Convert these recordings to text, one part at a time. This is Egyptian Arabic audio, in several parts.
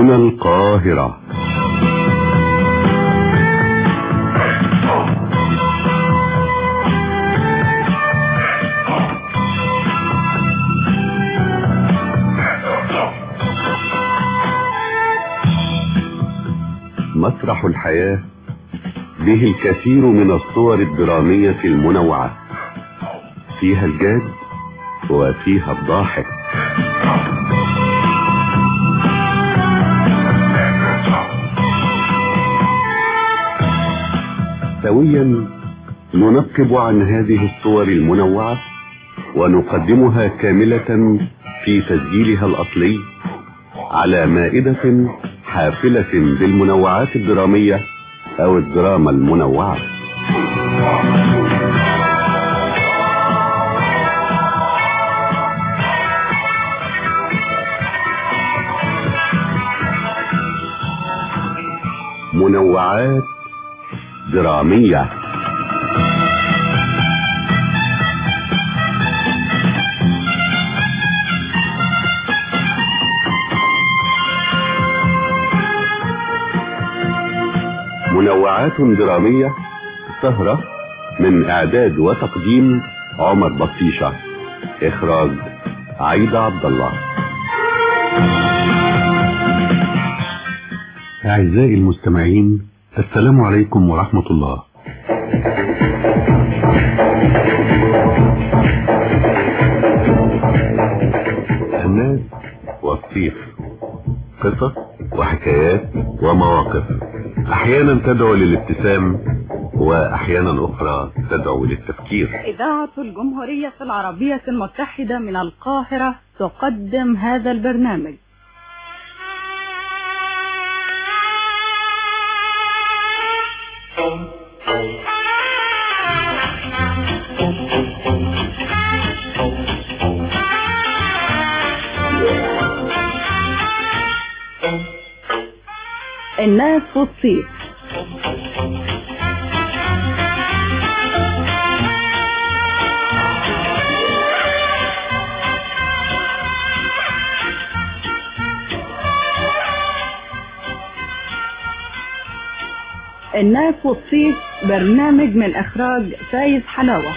هنا القاهرة مسرح الحياة به الكثير من الصور الدرامية المنوعة فيها الجاد وفيها الضاحك سويا ننقب عن هذه الصور المنوعة ونقدمها كاملة في تسجيلها الأصلي على مائدة حافلة بالمنوعات الدرامية أو الدراما المنوعة منوعات درامية منوعات درامية سهرة من إعداد وتقديم عمر بطيشة إخراج عيدة عبد الله أعزائي المستمعين السلام عليكم ورحمة الله الناس والصيف قصص وحكايات ومواقف احيانا تدعو للابتسام واحيانا اخرى تدعو للتفكير إذاعة الجمهورية العربية المتحدة من القاهرة تقدم هذا البرنامج الناس والصيف الناس والصيف برنامج من إخراج فايز حلاوة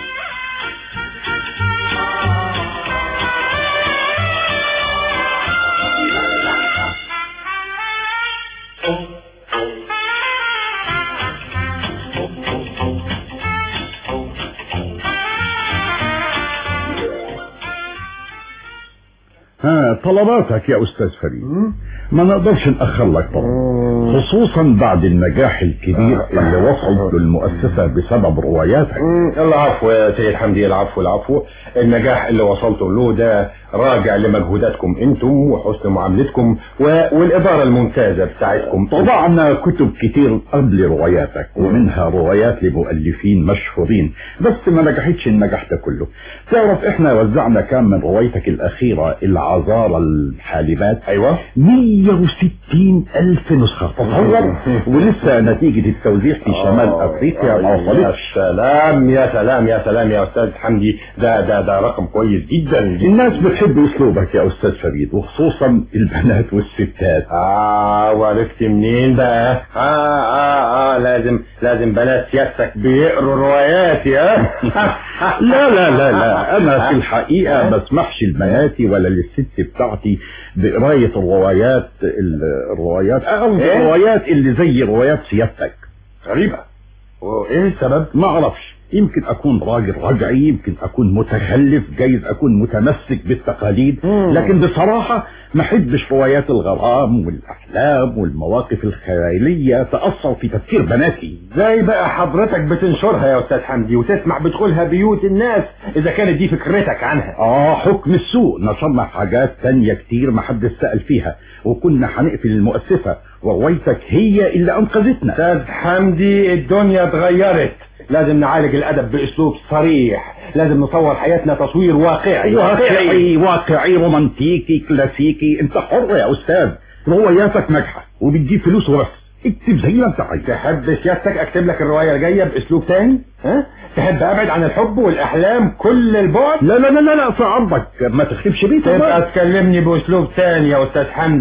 ها طلباتك يا استاذ فريد ما نقدرش نأخر لك طبعا خصوصا بعد النجاح الكبير اللي وصلت للمؤسسة بسبب رواياتك العفو يا سيد حمدي العفو العفو النجاح اللي وصلتم له ده راجع لمجهوداتكم انتم وحسن معاملتكم و... والإدارة الممتازة بتاعتكم طبعنا كتب كتير قبل رواياتك ومنها روايات لمؤلفين مشهورين بس ما نجحتش النجاح ده كله تعرف احنا وزعنا كام من روايتك الأخيرة العذارى الحالبات ايوه 160 ألف نسخة تصور ولسه نتيجة التوزيع في شمال أفريقيا ما يا وصلتش سلام يا سلام يا سلام يا أستاذ حمدي ده ده ده رقم كويس جدا جدا الناس بتحب اسلوبك يا استاذ فريد وخصوصا البنات والستات آه وعرفت منين بقى آه آه آه لازم لازم بنات سيادتك بيقروا رواياتي ها لا لا لا لا انا في الحقيقة ما بسمحش لبناتي ولا للست بتاعتي بقراية الروايات ال- الروايات او إيه؟ الروايات اللي زي روايات سيادتك غريبة وايه السبب ما اعرفش يمكن اكون راجل رجعي يمكن اكون متخلف جايز اكون متمسك بالتقاليد مم. لكن بصراحة ما احبش روايات الغرام والاحلام والمواقف الخيالية تأثر في تفكير بناتي ازاي بقى حضرتك بتنشرها يا استاذ حمدي وتسمع بدخولها بيوت الناس اذا كانت دي فكرتك عنها اه حكم السوق نشرنا حاجات تانية كتير ما حد سأل فيها وكنا هنقفل المؤسسة وروايتك هي اللي انقذتنا استاذ حمدي الدنيا اتغيرت لازم نعالج الادب باسلوب صريح لازم نصور حياتنا تصوير واقعي واقعي واقعي رومانتيكي كلاسيكي انت حر يا استاذ رواياتك ناجحة وبتجيب فلوس وبس اكتب زي ما انت عايز تحب سيادتك اكتب لك الرواية الجاية باسلوب تاني ها تحب ابعد عن الحب والاحلام كل البعد لا لا لا لا لا في عرضك ما تكتبش بيه تبقى طبعا تكلمني باسلوب تاني يا استاذ حمدي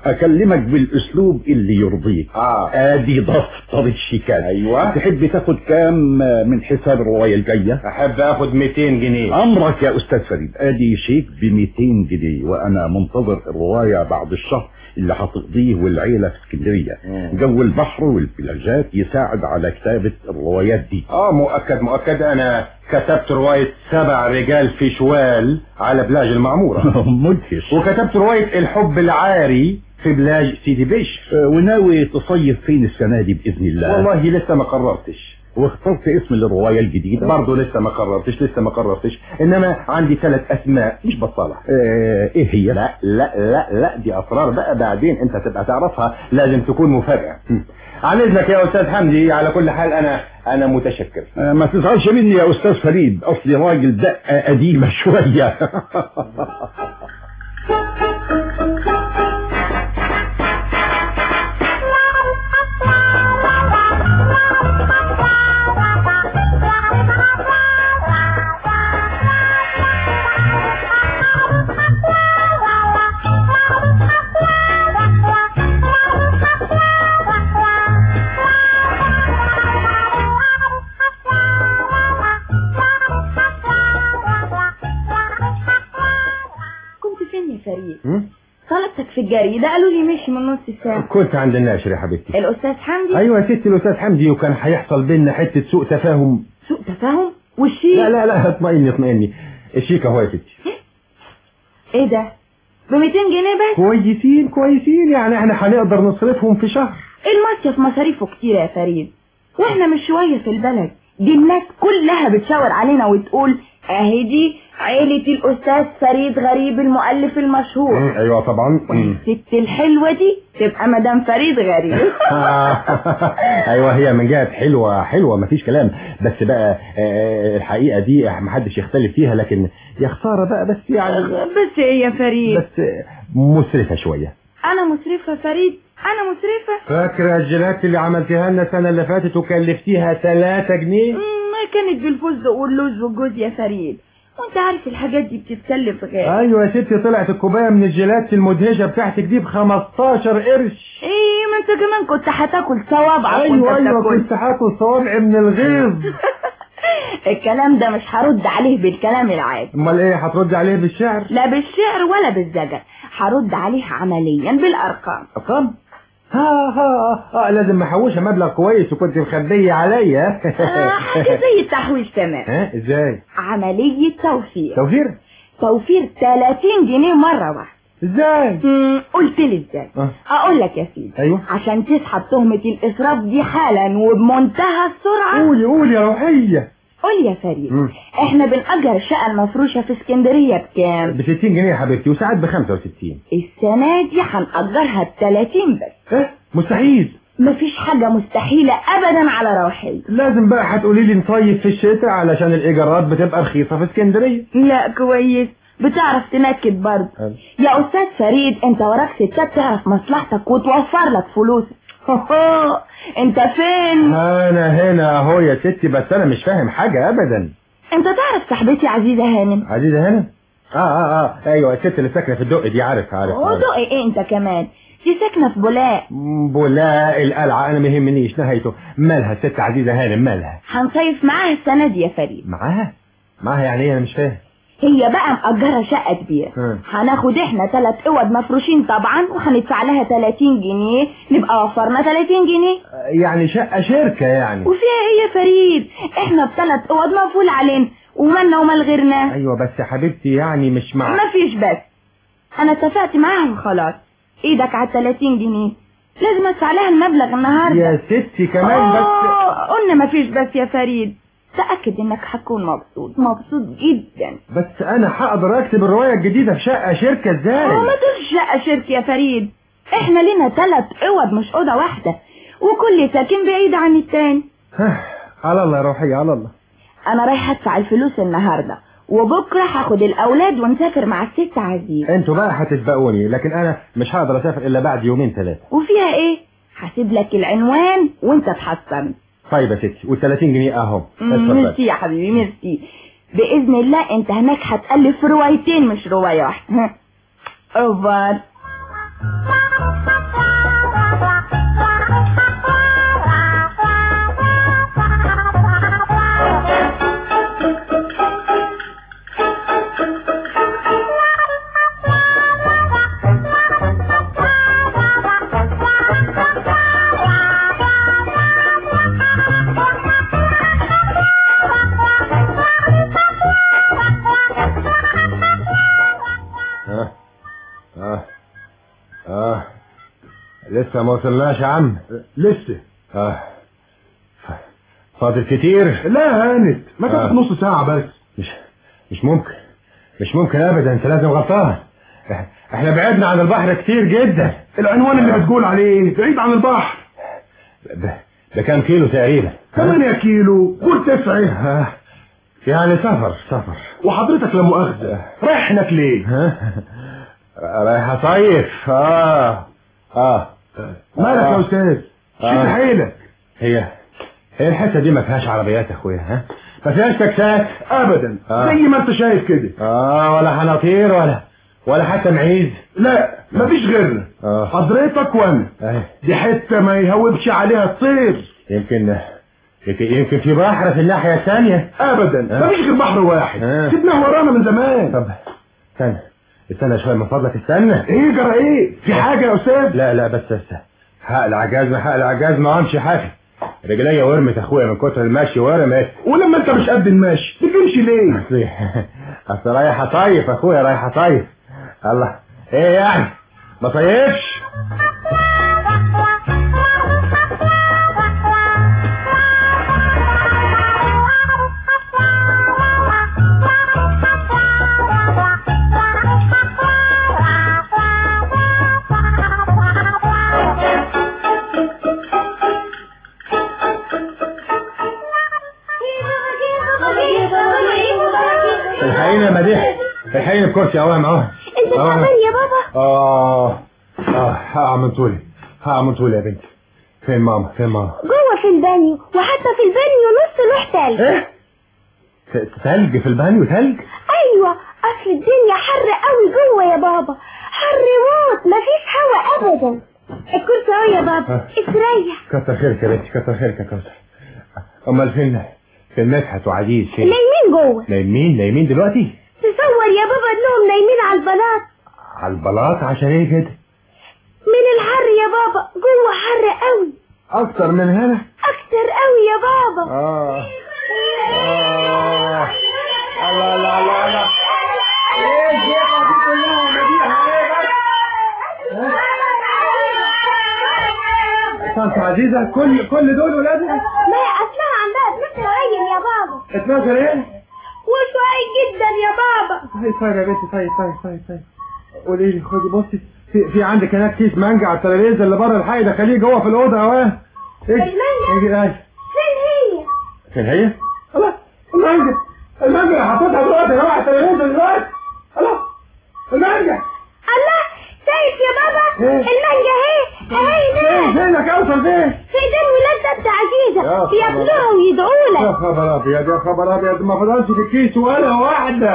اكلمك بالاسلوب اللي يرضيك اه ادي دفتر الشيكات ايوه تحب تاخد كام من حساب الرواية الجاية احب اخد 200 جنيه امرك يا استاذ فريد ادي شيك ب 200 جنيه وانا منتظر الرواية بعد الشهر اللي هتقضيه والعيلة في اسكندرية مم. جو البحر والبلاجات يساعد على كتابة الروايات دي اه مؤكد مؤكد انا كتبت رواية سبع رجال في شوال على بلاج المعمورة مدهش وكتبت رواية الحب العاري في بلاج سيدي بشر آه، وناوي تصيف فين السنة دي بإذن الله والله لسه ما قررتش واخترت اسم للرواية الجديدة برضه لسه ما قررتش لسه ما قررتش انما عندي ثلاث اسماء مش بطالة آه، ايه هي لا لا لا لا دي اسرار بقى بعدين انت تبقى تعرفها لازم تكون مفاجأة عن اذنك يا استاذ حمدي على كل حال انا انا متشكر آه، ما تزعلش مني يا استاذ فريد اصلي راجل دقة قديمة شوية كنت فين يا فريد طلبتك في الجريدة قالوا لي مشي من نص ساعة كنت عند الناشر يا حبيبتي الأستاذ حمدي ايوه يا ستي الاستاذ حمدي وكان هيحصل بينا حته سوء تفاهم سوء تفاهم والشيء لا لا لا اطمئني اطمئني الشيك اهو يا ستي ايه ده ب 200 جنيه بس كويسين كويسين يعني احنا هنقدر نصرفهم في شهر المصيف مصاريفه كتير يا فريد واحنا مش شوية في البلد دي الناس كلها بتشاور علينا وتقول اهي دي عيلة الأستاذ فريد غريب المؤلف المشهور ايوه طبعا الست الحلوة دي تبقى مدام فريد غريب ايوه هي من جهه حلوه حلوه مفيش كلام بس بقى آه، الحقيقه دي محدش يختلف فيها لكن يا خساره بقى بس يعني بس ايه يا فريد بس آه، مسرفه شويه انا مسرفة فريد انا مسرفة فاكره الجيلات اللي عملتيها لنا السنه اللي فاتت وكلفتيها 3 جنيه مم، ما كانت بالفستق واللوز والجوز يا فريد وانت عارف الحاجات دي بتتكلف غالي ايوه يا ستي طلعت الكوبايه من الجيلات المدهشه بتاعتك دي ب 15 قرش ايه ما انت كمان كنت هتاكل صوابعك ايوه وانت ايوه بتاكل كنت هاكل صوابعي من الغيظ الكلام ده مش هرد عليه بالكلام العادي امال ايه هتردي عليه بالشعر لا بالشعر ولا بالزجر هرد عليه عمليا بالارقام ارقام ها ها ها لازم محوشه مبلغ كويس وكنت مخبيه عليا آه، حاجه زي التحويش تمام ها ازاي عمليه توفير توفير توفير 30 جنيه مره واحده ازاي مم، قلت لي ازاي آه. اقول لك يا سيدي ايوه عشان تسحب تهمة الإسراف دي حالا وبمنتهى السرعة قولي قولي يا روحيه قول يا فريد مم. احنا بنأجر الشقة المفروشة في اسكندرية بكام ب 60 جنيه يا حبيبتي وساعات ب 65 السنة دي هنأجرها ب 30 بس ايه مستحيل مفيش حاجة مستحيلة أبدا على روحية لازم بقى هتقولي لي نصيف في الشتاء علشان الايجارات بتبقى رخيصه في اسكندريه لا كويس بتعرف تنكد برضه حلو. يا أستاذ فريد أنت وراك ستات تعرف مصلحتك وتوفر لك فلوسك أنت فين؟ انا هنا اهو يا ستي بس انا مش فاهم حاجه ابدا أنت تعرف صاحبتي عزيزة هانم عزيزه هنا اه اه اه ايوه الست اللي ساكنه في الدق دي عارف عارف, عارف. ودقي إيه أنت كمان دي ساكنة في بولاق بولاء القلعه انا ما يهمنيش نهايته مالها الست عزيزه هانم مالها هنصيف معاها السنة دي يا فريد معاها معاها يعني ايه انا مش فاهم هي بقى مأجرة شقة كبيرة مم. هناخد احنا ثلاث اوض مفروشين طبعا وهندفع لها 30 جنيه نبقى وفرنا 30 جنيه يعني شقه شركه يعني وفيها ايه يا فريد احنا بثلاث اوض مقفول علينا ومالنا ومال غيرنا ايوه بس يا حبيبتي يعني مش مع مفيش بس انا اتفقت معاهم خلاص ايدك على 30 جنيه لازم ادفع لها المبلغ النهارده يا ستي كمان بس آه، قلنا مفيش بس يا فريد تأكد انك هتكون مبسوط مبسوط جدا بس انا هقدر اكتب الروايه الجديده في شقه شركه هو ازاي ما تقولش شقة شركة يا فريد احنا لنا ثلاث اوض مش اوضة واحدة وكل ساكن بعيد عن التاني على الله يا روحي على الله انا رايحة ادفع الفلوس النهاردة وبكرة هاخد الاولاد ونسافر مع الست عزيز انتوا بقى هتسبقوني لكن انا مش هقدر اسافر الا بعد يومين ثلاثه وفيها ايه هسيب لك العنوان وانت تحصل طيب يا ستي وال 30 جنيه اهو اتفضل ميرسي يا حبيبي ميرسي باذن الله انت هناك هتالف روايتين مش رواية واحدة اوفر لسه ما وصلناش يا عم لسه اه ف- فاضل كتير لا هانت ما كانت آه. نص ساعة بس مش مش ممكن مش ممكن ابدا انت لازم غلطان إح- احنا بعدنا عن البحر كتير جدا العنوان اللي بتقول عليه بعيد عن البحر ده, ده كام كيلو تقريبا 8 كيلو قول تسعة آه، يعني سفر سفر وحضرتك لا مؤاخذة رايح هناك ليه؟ ها؟ رايح صيف اه اه مالك يا استاذ؟ شيل آه. حيلك هي هي الحته دي ما فيهاش عربيات يا اخويا ها ما فيهاش تاكسات ابدا آه. زي ما انت شايف كده اه ولا حناطير ولا ولا حتى معيز لا مفيش غيرنا آه. حضرتك وانا آه. دي حتة ما يهوبش عليها الطير يمكن يمكن يمكن في بحر في الناحيه الثانيه ابدا آه. مفيش غير بحر واحد آه. سيبناه ورانا من زمان طب استنى استنى شويه من فضلك استنى ايه جرى ايه في حاجة يا استاذ لا لا بس بس هقلع جزمة هقلع جزمة وامشي حافي رجليا ورمت اخويا من كتر المشي ورمت ولما انت مش قد الماشي بتمشي ليه اصل اصل رايح اطيف اخويا رايح اطيف الله ايه يعني ما طيفش الحقيني يا مديح الحقيني بكرسي اوام اهو انت أوام. تعبان يا بابا اه اه هقع من طولي هقع من طولي يا بنتي فين ماما فين ماما جوه في البانيو وحتى في البانيو نص لوح تلج ايه ت- تلج في البانيو تلج ايوه اصل الدنيا حر قوي جوه يا بابا حر موت مفيش هوا ابدا الكرسي اهو يا بابا آه. استريح كتر خيرك يا بنتي كتر خيرك يا كوثر امال فين فين مدحت وعزيز فين نايمين جوه نايمين نايمين دلوقتي تصور يا بابا انهم نايمين على البلاط على البلاط عشان ايه كده من الحر يا بابا جوه حر قوي اكتر من هنا اكتر قوي يا بابا اه اه الله الله الله الله ايه الزيطه دي كلها مديحه ايه بس طنط عزيزه كل كل دول ولادها ما هي اصلها عندها 12 عين يا بابا 12 ايه وسعيد جدا يا بابا طيب طيب يا بنتي طيب طيب طيب طيب قولي لي خدي بصي في في عندك هناك كيس مانجا على الترابيزه اللي بره الحي دخليه جوه في الاوضه اهو ايه المانجا؟ اجي اجي فين هي فين هي؟ الله المانجا المانجا اللي حطيتها دلوقتي اهو على التلفزيون دلوقتي الله المانجا الله شايف يا بابا إيه؟ المانجا اهي اهي فين هنا فينك اوصل فين؟ في ايدين ولاد ست يا عزيزة خبر. ياكلوها ويدعوا يا لك خبر ابيض يا خبر ابيض ما فضلش في الكيس ولا واحده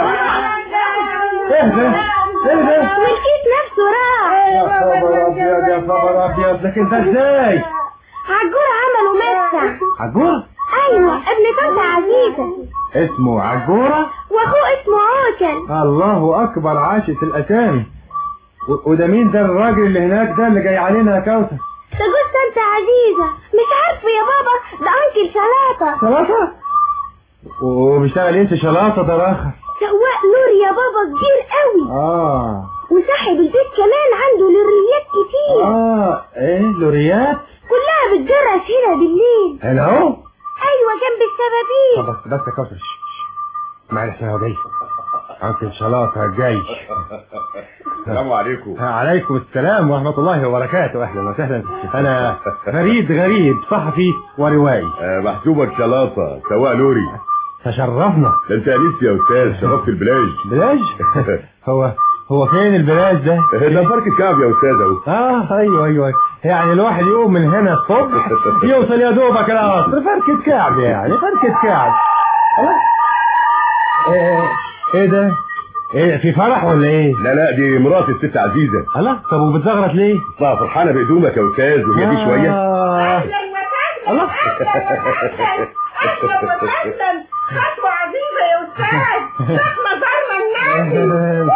ايه ده؟ ايه ده؟ والكيس نفسه راح يا خبر ابيض يا خبر ابيض لكن ده ازاي؟ عجور عملوا مسا عجور؟ ايوه ابن طنط عزيزة اسمه عجورة؟ واخوه اسمه عوكل الله اكبر عاشت الاسامي و- وده مين ده الراجل اللي هناك ده اللي جاي علينا يا كوثر ده جوز طنط عزيزة مش عارفه يا بابا ده انكل شلاطة شلاطة وبيشتغل انت شلاطة ده راخر سواق نور يا بابا كبير قوي اه وصاحب البيت كمان عنده لوريات كتير اه ايه لوريات كلها بتجرس هنا بالليل هنا اهو ايوه جنب السبابين طب بس بس يا كوثر شش، شش. معلش انا جاي انكل شلاطة جاي السلام عليكم عليكم السلام ورحمة الله وبركاته أهلا وسهلا أنا فريد غريب صحفي وروائي آه محسوبك شلاطة سواق لوري تشرفنا ده انت انيس يا استاذ شرفت البلاج بلاج هو هو فين البلاج ده ده فرق الكعب يا استاذ اهو اه ايوه ايوه يعني الواحد يقوم من هنا الصبح يوصل يا دوبك العصر فركة كعب يعني فركة كعب خلاص ايه ايه ده ايه في فرح ولا ايه لا لا دي مرات الست عزيزة الله طب وبتزغرط ليه اصلها فرحانة بقدومك يا استاذ وهي دي شوية آه. الله اهلا وسهلا خطوه عزيزه يا استاذ رحمه زارنا النبي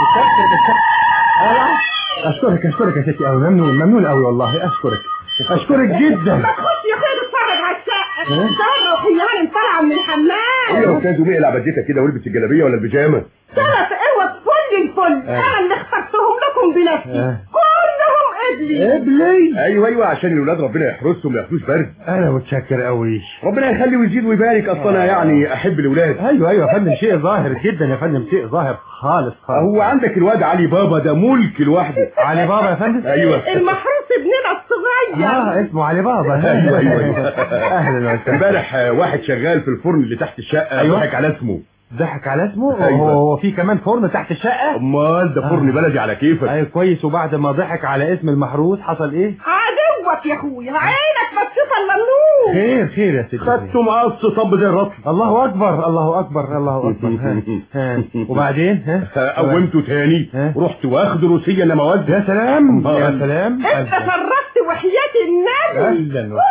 اشكرك اشكرك يا ستي قوي ممنون ممنون قوي والله اشكرك اشكرك جدا ما تخش يا خير اتفرج على الشقه إيه؟ ساره وخيان طالعه من ايه الحمام يا استاذ وبقلع بديتك كده والبس الجلابية ولا البيجامة ثلاث قوة فل الفل إيه. انا اللي اخترتهم لكم بنفسي إيه. كلهم قبلي قبلي ايوه ايوه عشان الولاد ربنا يحرسهم ما ياخدوش برد انا متشكر قوي ربنا يخلي ويزيد ويبارك اصل انا يعني احب الولاد ايوه ايوه يا فندم شيء ظاهر جدا يا فندم شيء ظاهر خالص خالص هو عندك الواد علي بابا ده ملك لوحده علي بابا يا فندم ايوه المحروس ابننا الصغير اه اسمه علي بابا ايوه ايوه ايوه اهلا وسهلا امبارح آه، واحد شغال في الفرن اللي تحت الشقه أيوة. ضحك على اسمه ضحك على اسمه أيوة. هو هو في كمان فرن تحت الشقه امال ده فرن آه. بلدي على كيفك ايوه كويس وبعد ما ضحك على اسم المحروس حصل ايه عدوك يا اخويا عينك بتشوف الممنوع خير خير يا سيدي خدته مقص طب زي الرطل الله اكبر الله اكبر الله اكبر ها. ها. وبعدين ها قومته تاني ها؟ رحت واخد روسيا انما وزن يا سلام الله. يا سلام انت شرفت وحياة النبي اهلا وسهلا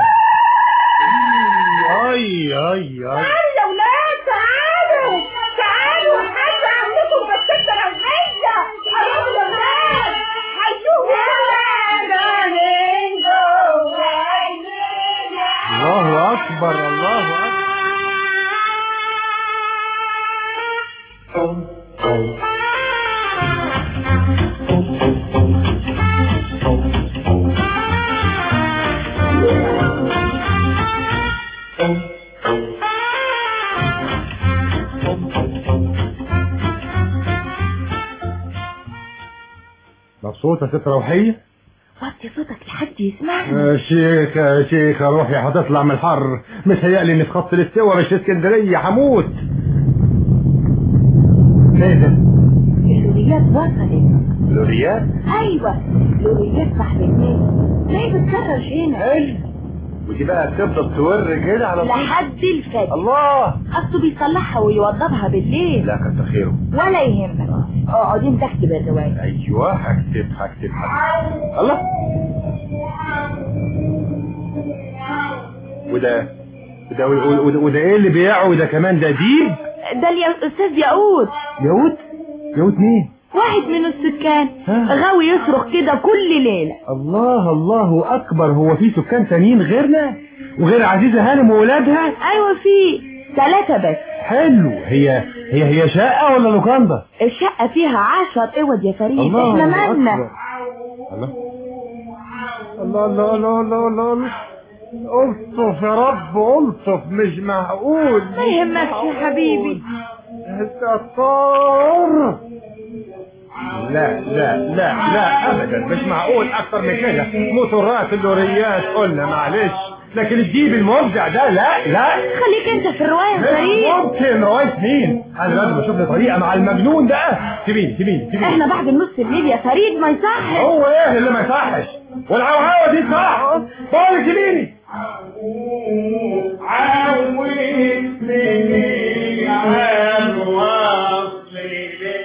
اي اي اي تعالوا يا ولاد تعالوا تعالوا حاج عمكم بس رمية قربوا يا ولاد حيوه الله اكبر الله اكبر مبسوطة ست روحية؟ وطي صوتك لحد يسمعني يا شيخ يا شيخ روحي هتطلع من الحر متهيألي اني في خط الاستوى مش في اسكندرية هموت ايه ده؟ اللوريات وصلت لوريات؟ ايوه لوريات صاحبتين ليه بتكرر هنا حلو ودي بقى بتفضل تور كده على طول لحد الفجر الله اصله بيصلحها ويوضبها بالليل لا كتر خيره ولا يهمك اقعد انت اكتب الرواية ايوه هكتب هكتب هكتب الله وده وده وده, وده, وده ايه اللي بيعوا ده كمان ده ديب ده الاستاذ ياقوت يهود يهود مين واحد من السكان ها. غاوي يصرخ كده كل ليلة الله الله اكبر هو في سكان تانيين غيرنا وغير عزيزة هانم وولادها ايوه في ثلاثة بس حلو هي هي هي شقة ولا لوكاندا الشقة فيها عشر اوض يا فريد الله احنا أكبر. مالنا الله الله الله الله الله الله الطف يا رب الطف مش معقول ما يهمكش يا حبيبي ستار لا لا لا لا ابدا مش معقول اكتر من كده موتورات اللوريات قلنا معلش لكن الديب المبدع ده لا لا خليك انت في الرواية يا مش فريد ممكن رواية مين انا لازم اشوف لي طريقه مع المجنون ده سيبيني سيبيني سيبيني احنا بعد النص الليل يا فريد ما يصحش هو ايه اللي ما يصحش والعوهوه دي صح بقولك سيبيني عودني عن وصلي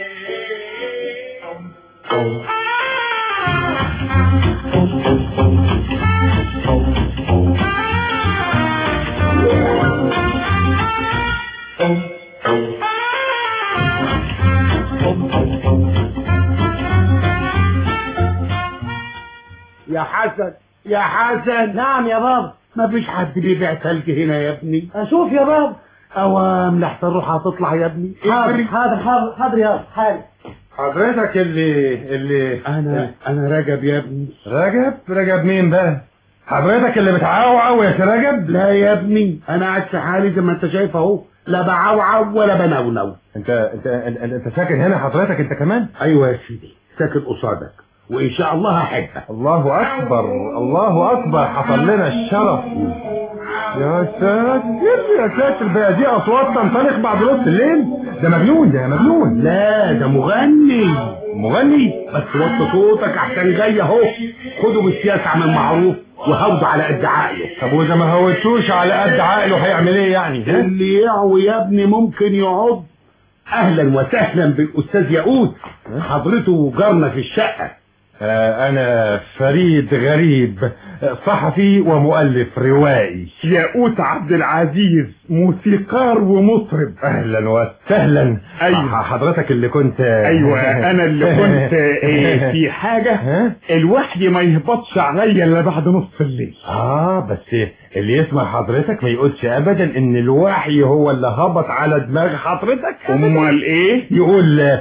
يا حسن يا حسن نعم يا بابا ما فيش حد بيبيع تلج هنا يا ابني اشوف يا بابا اوام لحظة الروح هتطلع يا ابني حاضر اجري. حاضر حاضر حاضر يا حاضر حضرتك اللي اللي انا انا رجب يا ابني رجب رجب مين بقى حضرتك اللي بتعوعو يا سي رجب لا يا ابني انا قاعد في حالي زي ما انت شايف اهو لا بعوعو ولا بنونو انت انت انت, انت ساكن هنا حضرتك انت كمان ايوه يا سيدي ساكن قصادك وان شاء الله هحبك الله اكبر الله اكبر حصل لنا الشرف يا ساتر يا ساتر بقى دي اصوات تنطلق بعد نص الليل ده مجنون ده مجنون لا ده مغني مغني بس وطي صوتك احسن جاي اهو خده بالسياسة من معروف وهوده على قد عقله طب واذا ما هوتوش على قد عقله هيعمل ايه يعني ها؟ اللي يعوي يا ابني ممكن يعض اهلا وسهلا بالاستاذ ياقوت حضرته جارنا في الشقه آه انا فريد غريب صحفي ومؤلف روائي ياقوت عبد العزيز موسيقار ومطرب اهلا وسهلا أيوة. حضرتك اللي كنت ايوه انا اللي كنت إيه في حاجه ها؟ الوحي ما يهبطش عليا الا بعد نص الليل اه بس اللي يسمع حضرتك ما يقولش ابدا ان الوحي هو اللي هبط على دماغ حضرتك امال ايه يقول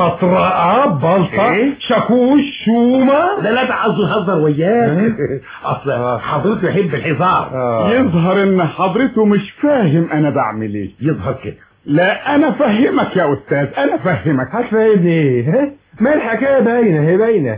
مطرقه بلطه إيه؟ شاكوش شومه لا لا ده عاوز يهزر وياك اصل حضرته يحب الهزار آه. يظهر ان حضرته مش فاهم انا بعمل ايه يظهر كده لا انا فهمك يا استاذ انا فهمك هتفهمني ايه ها؟ ما الحكايه باينه هي باينه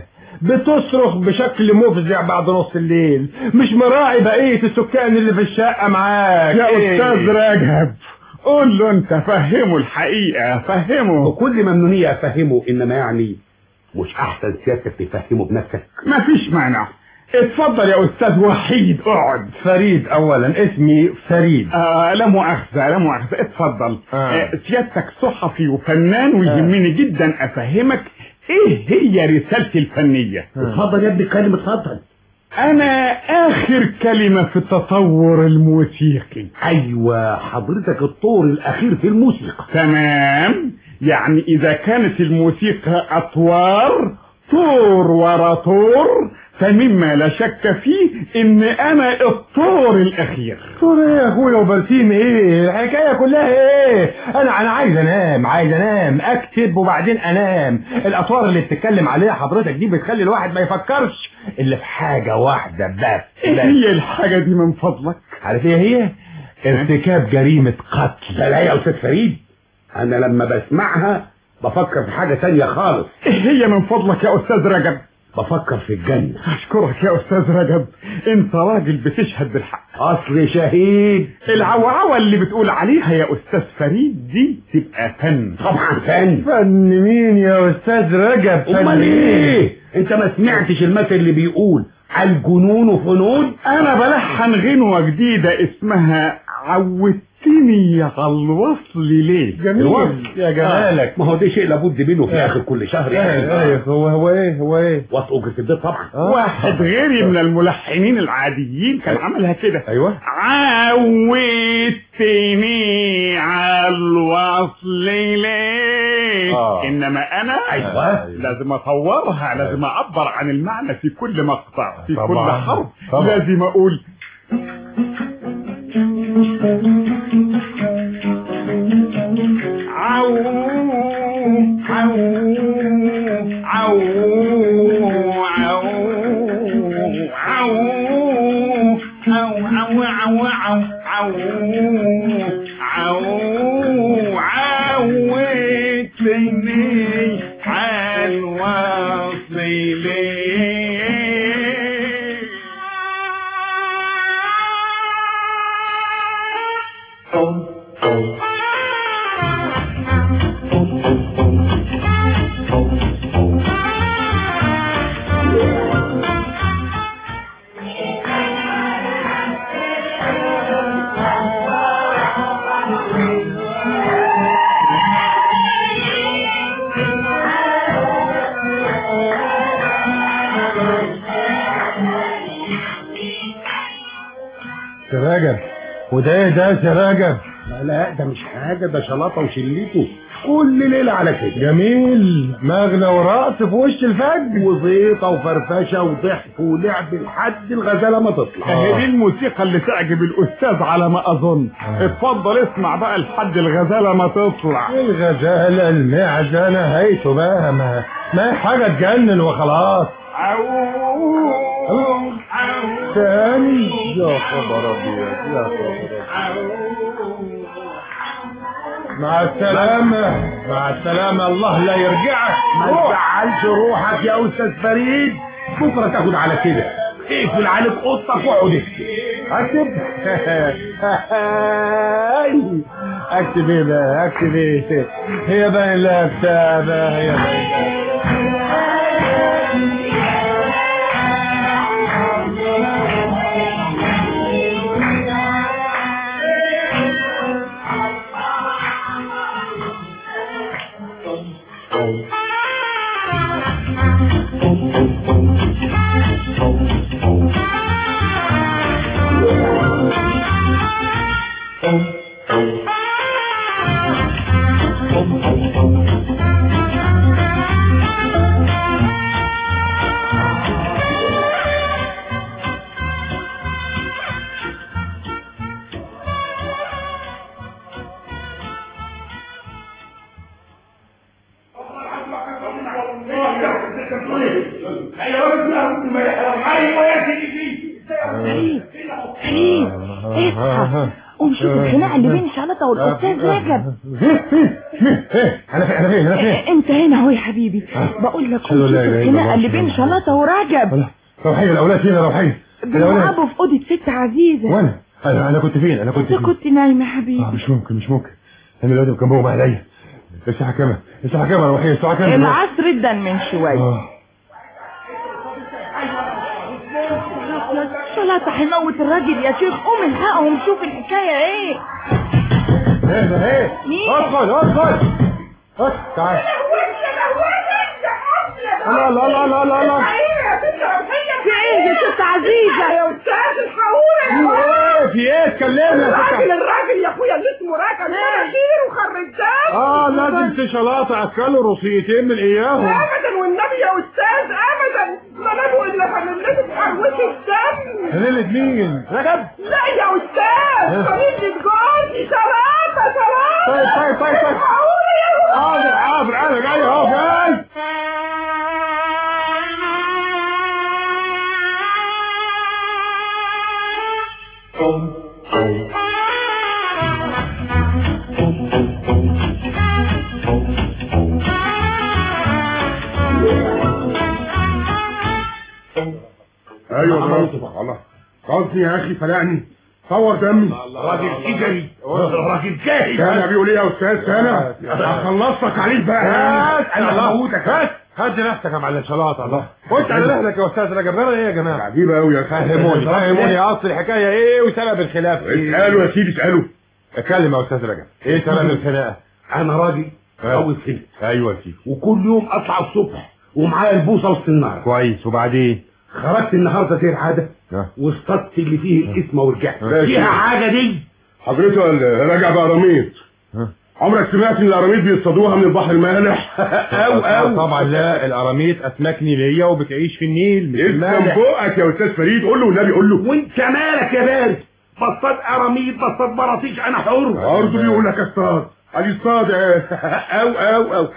بتصرخ بشكل مفزع بعد نص الليل مش مراعي بقيه السكان اللي في الشقه معاك يا إيه؟ استاذ رجب قول له انت فهمه الحقيقه فهمه وكل ممنونية أفهمه إنما يعني مش أحسن سيادتك تفهمه بنفسك مفيش مانع اتفضل يا استاذ وحيد اقعد فريد اولا اسمي فريد آه لا مؤاخذة لا مؤاخذة اتفضل آه. آه. سيادتك صحفي وفنان ويهمني جدا افهمك ايه هي رسالتي الفنية اتفضل يا ابني اتكلم اتفضل انا اخر كلمة في التطور الموسيقي أيوة حضرتك الطور الأخير في الموسيقى تمام يعني اذا كانت الموسيقى اطوار طور ورا طور فمما لا شك فيه ان انا الطور الاخير تقول ايه يا اخويا وبرسيم ايه الحكايه كلها ايه انا انا عايز انام عايز انام اكتب وبعدين انام الاطوار اللي بتتكلم عليها حضرتك دي بتخلي الواحد ما يفكرش الا في حاجه واحده بس ايه بس. هي الحاجة دي من فضلك عارف ايه هي ارتكاب جريمه قتل لا لا يا أستاذ فريد أنا لما بسمعها بفكر في حاجة تانية خالص ايه هي من فضلك يا استاذ رجب بفكر في الجنة اشكرك يا استاذ رجب انت راجل بتشهد بالحق أصل شهيد العوعوة اللي بتقول عليها يا استاذ فريد دي تبقى فن طبعا فن فن مين يا استاذ رجب فن أمال مين؟ إيه أنت ما سمعتش المثل اللي بيقول الجنون فنون انا بلحن غنوة جديدة اسمها عودتني على الوصل ليه جميل يا جمالك ما هو ده شيء لابد منه في آخر كل شهر ايه ايه يعني هو هو ايه هو ايه وقت أجرة البيت طبعا واحد غيري من الملحنين العاديين كان عملها كده ايوه عودتني على الوصل ليه آه. انما انا أيوة. لازم اطورها لازم اعبر عن المعنى في كل مقطع في كل طبعاً. حرف طبعاً. لازم اقول عو عو عو عو عو عو عو عو عو عو عو عودتني عالوصل ليه سراجب وده ايه ده يا سراجب لا لا ده مش حاجة ده شلاطة وشليته كل ليلة على كده جميل مغنى ورقص في وش الفجر وزيطة وفرفشة وضحك ولعب لحد الغزالة ما تطلع اهي دي الموسيقى اللي تعجب الاستاذ على ما اظن اتفضل اسمع بقى لحد الغزالة ما تطلع الغزالة المعزة نهايته بقى ما ما هي حاجة تجنن وخلاص عو عو تاني يا خبر ابيض يا خبر أبيض. مع السلامة مع السلامة الله لا يرجعك ما تزعلش روحك يا استاذ فريد بكرة تاخد على كده اقفل عليك اوضتك واقعد اكتب اكتب اكتب ايه بقى اكتب ايه هي باين لها كتابة هي باين لها اصحى قوم شوف الخناقه اللي بين شلطه والاستاذ رجب فين فين فين ايه انا فين انا فين انا فين انت هنا اهو يا حبيبي بقول لك قوم أشهد شوف أن لا إله إلا الخناقه الله اللي أشهد بين أن شلطه ورجب روحي الاولاد فين يا روحي الاولاد بيلعبوا في اوضه ست عزيزه وانا انا انا كنت فين انا كنت انت فين كنت نايم يا آه حبيبي مش ممكن مش ممكن انا الواد كان بوم عليا الساعه كام الساعه كام يا روحي الساعه كام دلوقتي؟ العصر ادن من شويه آه. شلطه هيموت الراجل يا شيخ قوم الحقهم شوف الحكايه ايه ايه ده ايه مين؟ ادخل ادخل ادخل تعال لا لا لا لا لا لا في ايه يا ست عزيزه يا استاذ الحقوني ايه في ايه اتكلمنا يا الراجل ستة. الراجل يا اخويا اللي اسمه راجل مناخير وخرجان اه لازم تشلاطة اكلوا روسيتين من اياهم ابدا والنبي يا استاذ ابدا ما نبوا الا فنلته تحروش الدم هنلد مين رجب لا يا استاذ فنلة جوزي سلامة سلامة طيب طيب طيب طيب الحقوني يا حاضر حاضر انا جاي اهو جاي ايوه ده الله قصدي يا اخي فلعني صور دمي راجل اجري راجل جاهز سامع بيقول ايه يا استاذ سامع هخلصك عليه بقى هات انا الله هموتك هات هات نفسك يا معلم شلاطة الله وانت على مهلك يا استاذ رجب جرى ايه يا جماعه عجيبه قوي يا اخي فهموني فهموني اصل الحكايه ايه وسبب الخلاف ايه اساله يا سيدي اساله اتكلم يا استاذ رجب ايه سبب الخناقه انا راجل عاوز خير ايوه يا سيدي وكل يوم اطلع الصبح ومعايا البوصه وسط النار كويس وبعدين خرجت النهارده زي العاده اه. واصطدت اللي فيه الاسم ورجعت ماشي. فيها حاجه دي حضرتك راجع بقراميط ها. عمرك سمعت ان القراميط بيصطادوها من البحر المالح او او طبعا لا القراميط اسماك نيليه وبتعيش في النيل مش اسم المالح بقك يا استاذ فريد قول له والنبي قول له وانت مالك يا بارد بصطاد قراميط بصطاد براطيش انا حر برضه بيقول لك اصطاد ادي اصطاد او او او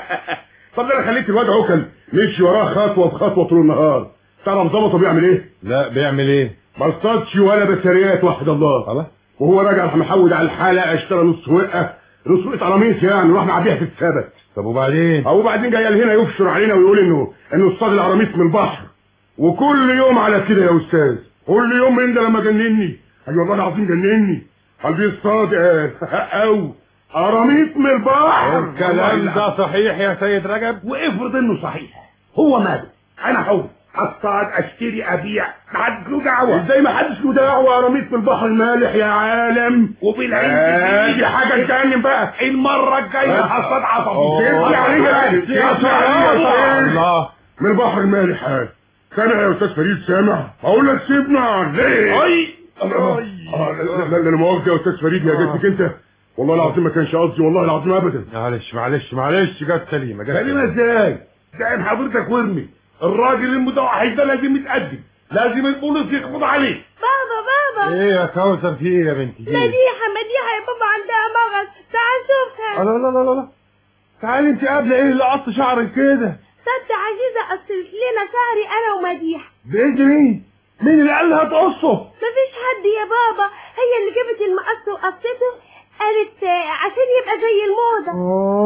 طب ده انا خليت الواد عكل مشي وراه خطوه بخطوه طول النهار تعرف ظبطه بيعمل ايه؟ لا بيعمل ايه ما اصطادش ولا بسريات وحد الله خلاص وهو راجع راح محود على الحلقه اشترى نص وقه نص وقه قراميط يعني وراح معبيها في السبت طب وبعدين او بعدين جاي هنا يفشر علينا ويقول انه انه اصطاد القراميط من البحر وكل يوم على كده يا استاذ كل يوم من ده لما جنني ايوه والله العظيم جنني قال بيصطاد آه، او قراميط من البحر الكلام ده صحيح يا سيد رجب وافرض انه صحيح هو ماله انا حر اصطاد اشتري ابيع محدش له دعوه ازاي ما حدش له دعوه قراميط من البحر المالح يا عالم وبالعين آه، دي دي حاجه تجنن بقى المره الجايه هصطاد عصافير تمشي عليه يا أخي، تمشي عليه يا أستاذ. الله من البحر المالح هذا سامع يا استاذ فريد سامع اقول لك سيبنا ليه اي آه، لا لا لا لا مؤاخذة يا استاذ فريد يا جدك انت والله العظيم ما كانش قصدي والله العظيم ابدا معلش معلش معلش جت سليمه جت سليمة ازاي؟ دعم حضرتك وارمي الراجل المتوحش ده لازم يتقدم لازم البوليس يقبض عليه بابا بابا ايه يا كوثر في ايه يا بنتي في إيه؟ مديحة مديحة يا بابا عندها مغص تعال شوفها لا لا لا لا تعالي انت قبل ايه اللي قط شعرك كده ست عزيزة قصرت لنا شعري انا ومديحة بنت مين مين اللي قال لها تقصه مفيش حد يا بابا هي اللي جابت المقص وقصته قالت آه، عشان يبقى زي الموضة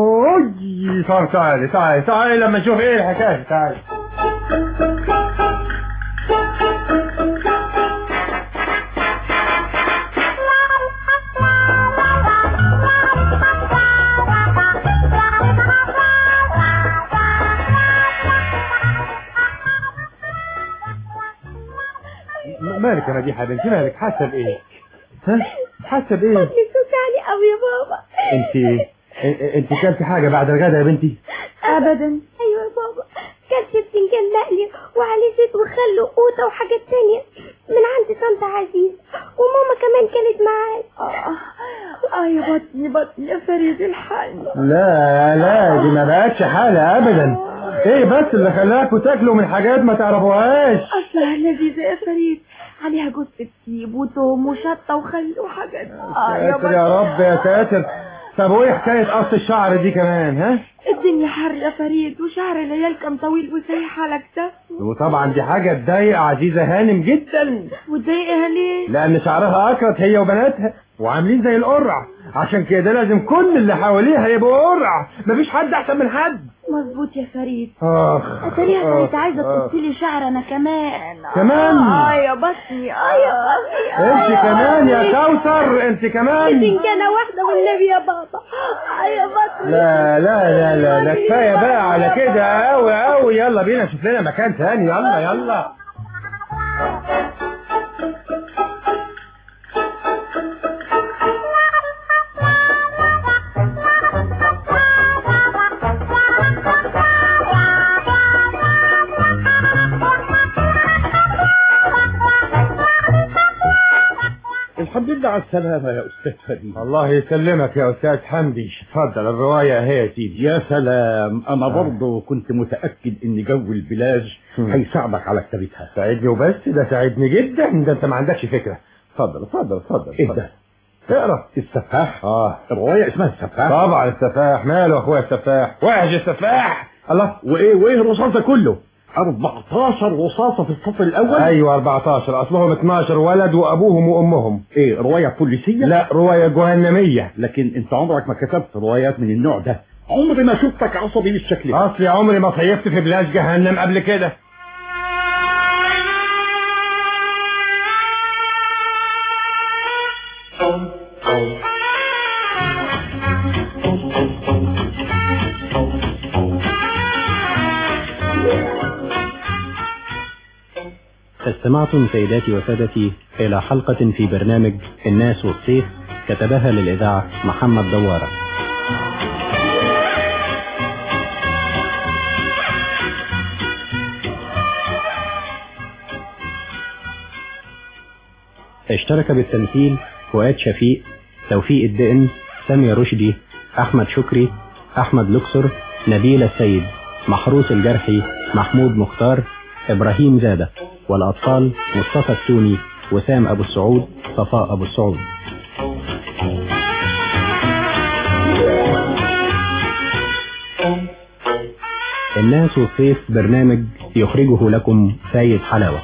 اوي طب تعالي تعالي تعالي لما نشوف ايه الحكايه تعالي م- مالك يا مديحه يا بنتي مالك حاسه بايه؟ ها؟ حاسه بايه؟ بطني بتوجعني قوي يا بابا انت انت كلتي حاجه بعد الغداء يا بنتي؟ ابدا ايوه يا بابا كلت فنجان مقلي وعليه زيت وخل وقوطه وحاجات تانية من عند طنط عزيز وماما كمان كانت معايا اه اه يا بطني بطني يا فريد الحقني لا لا دي ما بقتش حالة ابدا ايه بس اللي خلاكوا تاكلوا من حاجات ما تعرفوهاش اصلها لذيذة يا فريد عليها جوز الطيب وتوم وشطة وخل وحاجات اه يا ساتر يا بطني رب يا ساتر طب وايه حكايه قص الشعر دي كمان ها الدنيا حر يا فريد وشعر العيال كان طويل وسايح على كتافه وطبعا دي حاجه تضايق عزيزه هانم جدا وتضايقها ليه لان شعرها اكرت هي وبناتها وعاملين زي القرع عشان كده لازم كل اللي حواليها يبقوا قرع مفيش حد احسن من حد مظبوط يا فريد اخ اتاريها كانت آخ، عايزه آخ. تقص لي شعر انا كمان كمان؟ اه يا بطني اه يا بطني آه انت كمان يا كوثر انت كمان فنجانة واحدة والنبي يا بابا آه يا بطل لا لا لا لا لا كفايه بقى على كده قوي قوي يلا بينا نشوف لنا مكان تاني يلا يلا الحمد لله على السلامة يا أستاذ فريد الله يسلمك يا استاذ حمدي اتفضل الروايه اهي يا سيدي يا سلام أنا برضه كنت متأكد إن جو البلاج مم. هيساعدك على كتابتها ساعدني وبس ده ساعدني جدا ده انت ما عندكش فكره اتفضل اتفضل اتفضل إيه اتفضل. ده؟ اقرا السفاح اه الرواية اسمها السفاح طبعا السفاح ماله اخويا السفاح وحش السفاح الله وإيه وإيه الرصاص ده كله 14 رصاصة في الصف الأول ايوه 14 اصلهم 12 ولد وابوهم وامهم إيه رواية بوليسية لا روايه جهنميه لكن أنت عمرك ما كتبت روايات من النوع ده عمري ما شفتك عصبي بالشكل ده اصلي عمري ما صيفت في بلاش جهنم قبل كده استمعتم سيداتي وسادتي إلى حلقة في برنامج الناس والسيف كتبها للإذاعة محمد دوارة اشترك بالتمثيل فؤاد شفيق توفيق الدقن سامية رشدي أحمد شكري أحمد لوكسر نبيل السيد محروس الجرحي محمود مختار إبراهيم زادة والأطفال مصطفى التوني وسام أبو السعود صفاء أبو السعود الناس والسيف برنامج يخرجه لكم سيد حلاوة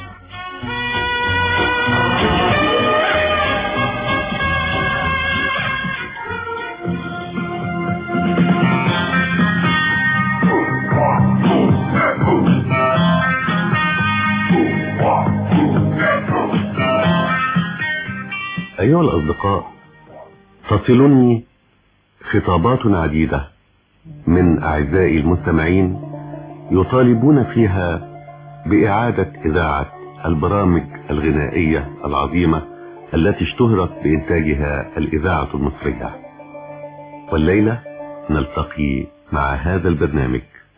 أيها الأصدقاء تصلني خطابات عديدة من أعزائي المستمعين يطالبون فيها بإعادة إذاعة البرامج الغنائية العظيمة التي اشتهرت بإنتاجها الإذاعة المصرية والليلة نلتقي مع هذا البرنامج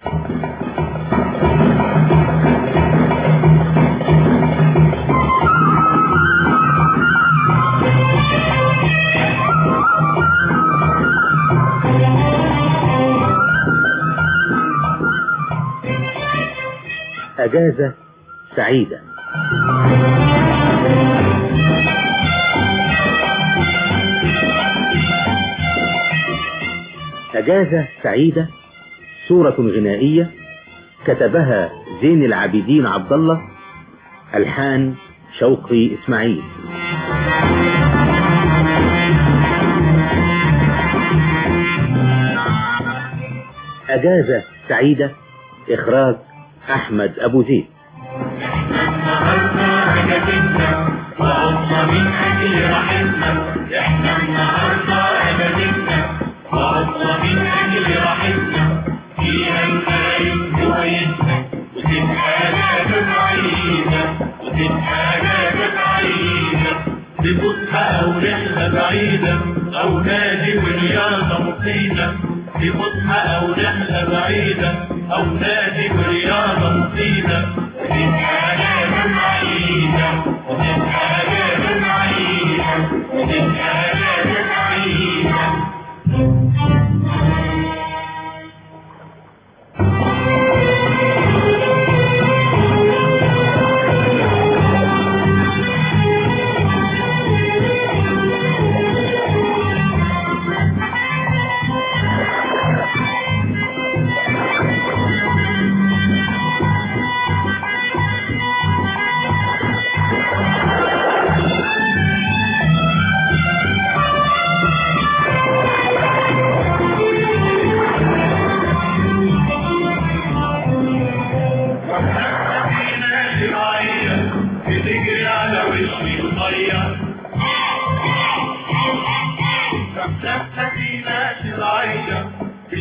أجازة سعيدة أجازة سعيدة سورة غنائية كتبها زين العابدين عبد الله ألحان شوقي إسماعيل أجازة سعيدة إخراج أحمد أبو زيد وهم من أجل رحمنا إحنا النهاردة أبدتنا وهم من أجل رحمنا فيها الكريم هوايتنا وتبقى لازم عيدة وتبقى لازم عيدة بفوتها أو رحلة بعيدة أو نادي ورياضة مفيدة بفوتها أو رحلة بعيدة أو نادي ورياضة مفيدة وتبقى لازم عيدة وتبقى لازم عيدة وتبقى لازم عيدة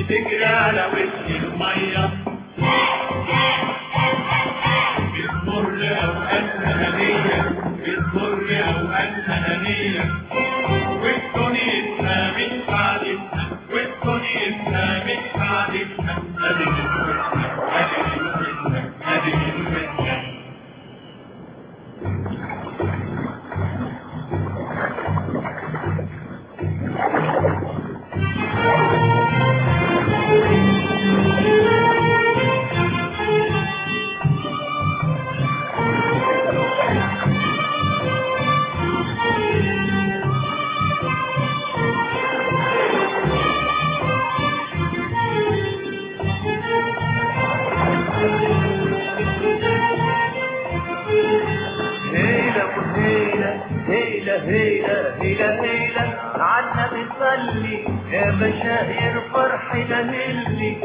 بتجري على وش المية بتمر أوقات أنانية بتمر أوقات أنانية والدنيا من بعدتنا والدنيا من بعدتنا أدي الوحدة أدي الوحدة أدي الوحدة هيلة وهيلة هيلة هيلة هيلة هيلة عنا بنصلي يا بشائر فرحنا هلي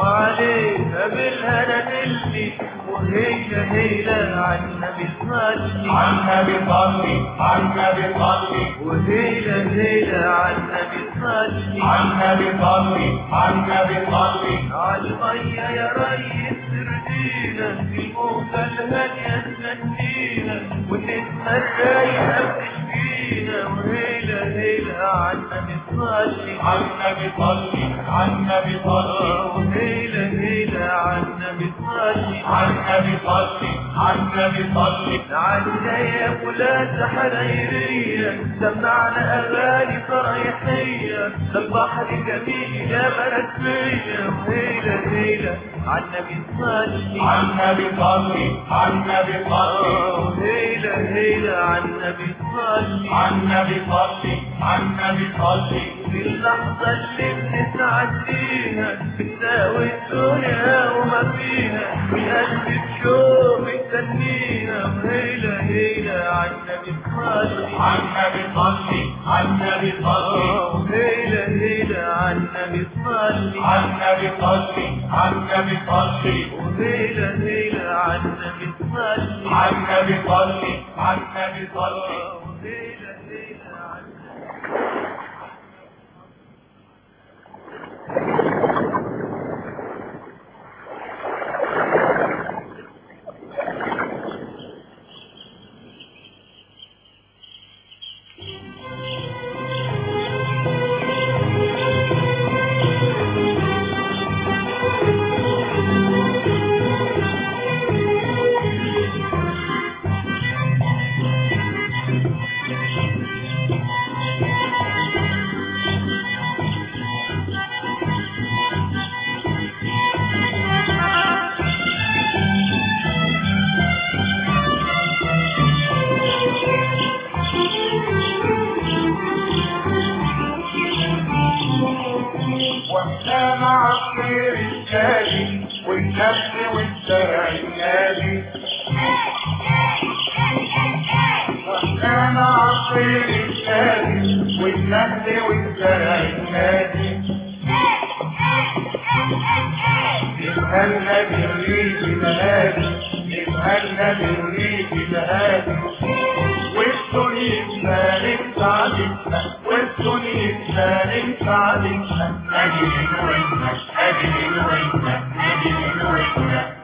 وعليها بالهنا نلي وهيلة هيلة عنا بنصلي عنا بنصلي عنا بنصلي وهيلة هيلة عنا بنصلي عنا بنصلي عنا بنصلي عالمية يا ريس تردينا الموتى الهادية تنجينا والنسمة الرايقة بتشفينا وهيلة هيلة عنا بنصلي عنا بنصلي عنا بنصلي وهيلة هيلة عنا بنصلي عنا بنصلي عنا بنصلي عنا يا ولاد حنيرية سمعنا أغاني فريحية ده البحر جميل يا بلد فيا وهيلة هيلة عنا بنصلي عنا بنصلي عنا بنصلي وهيلة هيلة عنا بنصلي عنا بنصلي عنا بنصلي في اللحظة اللي بنسعد فيها بنساوي الدنيا وما فيها والقلب بشوق مستنينا وهيلة هيلة عنا بنصلي عنا بنصلي عنا بنصلي وهيلة هيلة عنا بنصلي عنا بنصلي عنا بنصلي وهيلة هيلة عنا بنصلي عنا بنصلي عنا بنصلي وهيلة هيلة عنا واحنا مع الطير الشادي والنبل والزرع النادي واحنا مع الطير الشادي والنبل والزرع النادي نسهلنا بالريح الهادي نسهلنا بالريح الهادي والسنين سالك سعادتنا والسنين سالك سعادتنا أجل الوزنة أجل الوزنة أجل الوزنة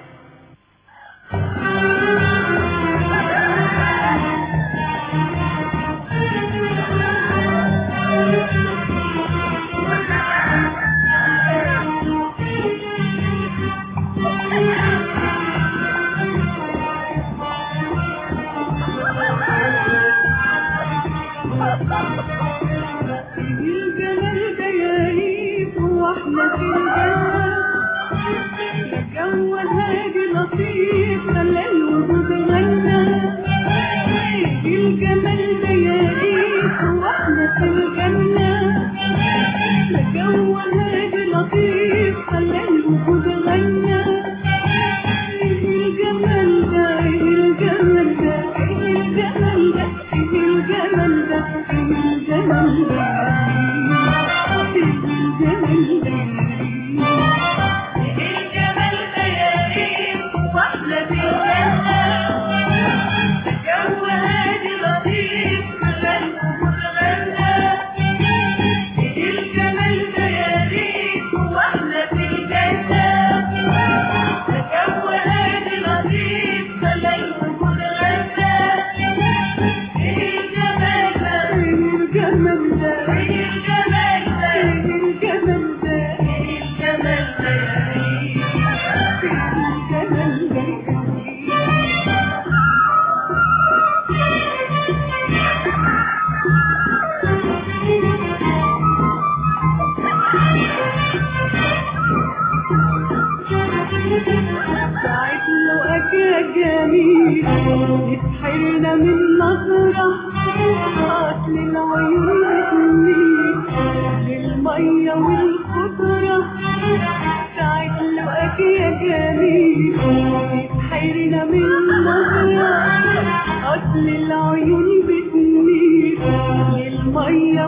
الجمال ده يا ريت واحنا في الجنة الجو الهادي لطيف خلى الوجود غنى الجمال ده يا ريت واحنا في الجنة الجو الهادي لطيف خلى الوجود غنى الجمال ده الجمال ده الجمال ده الجمال ده الجمال ده الجمال ده الجمال ده يا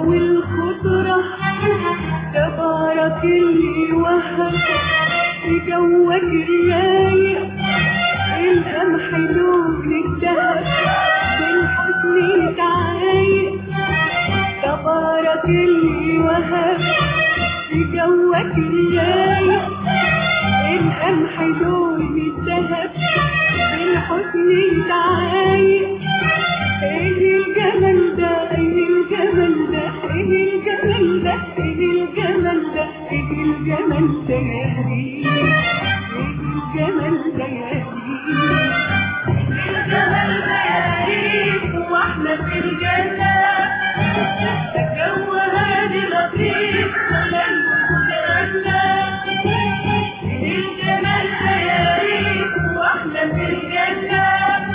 والخضرة تبارك اللي وهب في جوك الرايق القمح لون الدهب بالحزن يتعايق تبارك اللي وهب في جوك الرايق القمح لون الدهب بالحزن يتعايق ايه الجمال ده ايه الجمال ده ايه الجمال ده ايه الجمال ده ايه الجمال ده يا هدي ايه الجمال ده يا هدي الجمال ده يا هدي واحنا في الجنة الجو هادي لطيف ولا الجنة الجمال ده يا هدي واحنا في الجنة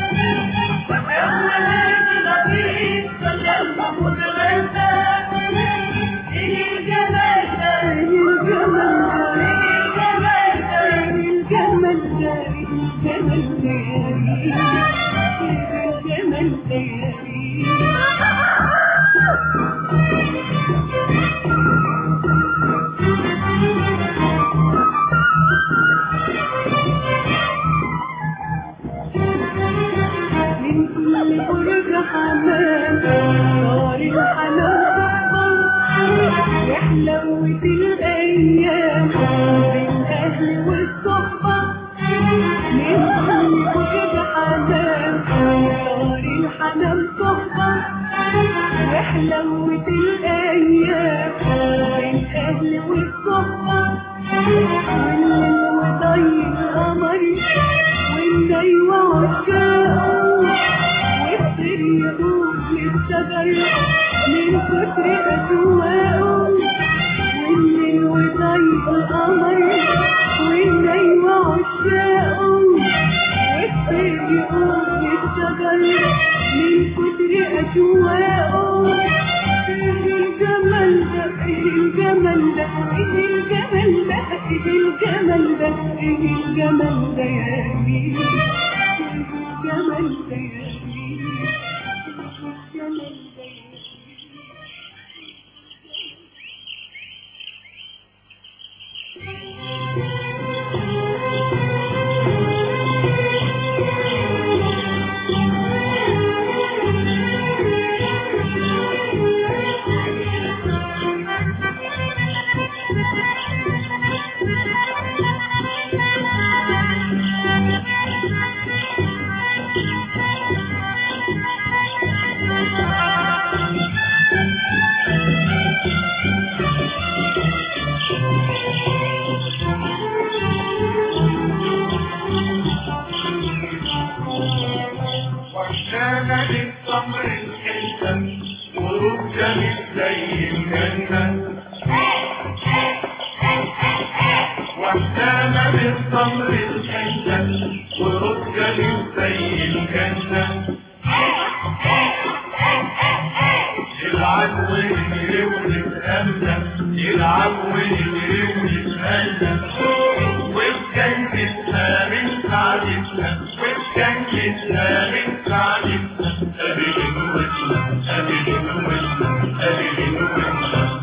من كل قرب حمام صار الحنان يحلوة الأيام بالأهل والصحبة من كل قرب حمام صار الحنان صحبة يحلوة الأيام بالأهل والصحبة والليل وضي القمر والني وعشاقه والسر يدور للشجر من كتر أجواءه والليل وضي القمر والني وعشاقه والسر يدور للشجر من كتر أجواءه ايه الجمال ده ايه الجمال ده ايه الجمال ده ايه الجمال ده ايه الجمال ده يا مين ايه الجمال ده يا مين ايه الجمال ده يا وحشانا للصبر الحلم ورود جميل زي الجنة وحشانا للصبر الحلم ورود جميل زي الجنة العب ونجري ونتأمى العب ونجري ونتأمى وبجنتها من سعادتنا وبجنتها من سعادتنا أبد وجهنا أبد وجهنا أبد وجهنا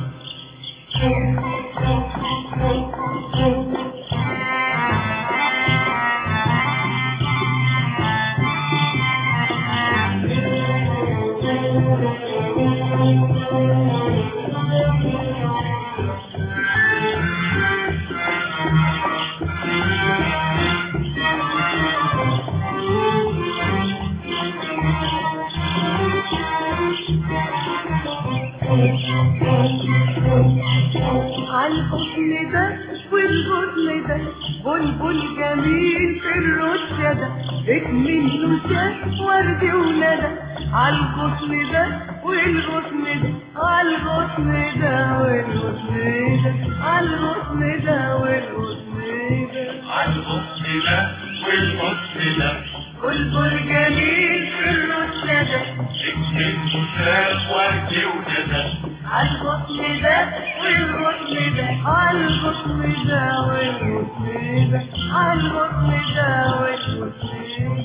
عالحسن ده والغصن ده بلبل جميل في الرشة ده اكمل شاف ورد وندى عالغصن ده والغصن ده عالغصن ده والغصن ده عالغصن ده والغصن ده عالغصن ده والغصن ده بلبل جميل في الرشة ده اكتب شاف ورد وندى عالغصن ده والغصن ده عالغصن ده والغصن ده عالغصن ده والغصن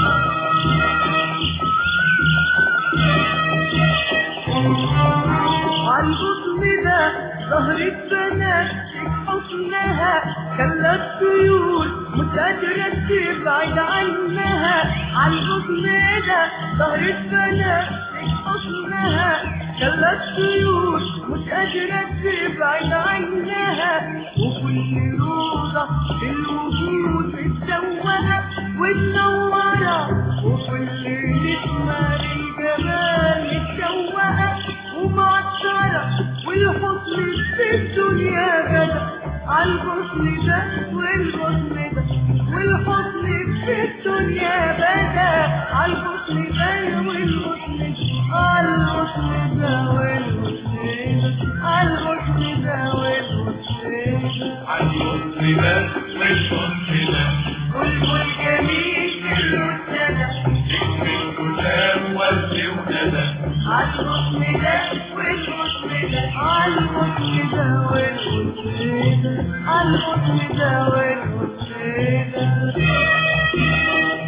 ده عالغصن ده ظهرت بنات حسنها خلت طيور مش قادرة تبعد عنها عالغصن ده ظهرت بنات حسنها خلت طيور مش قادرة تبعد عنها وكل روضة في الوجود متسوقة ومنورة وكل نسمة للجمال متسوقة ومعطرة والحسن في الدنيا بدأ عالغصن ده والغصن ده والحسن في الدنيا بدأ عالغصن ده والغصن ده عالغصن ده والغصن ده عالغصن ده والغصن ده عالغصن ده والغصن ده بلبل جميل في السنة ذكر الكتاب والد وندى عالغصن ده والغصن ده عالغصن ده والغصن ده عالغصن ده والغصن ده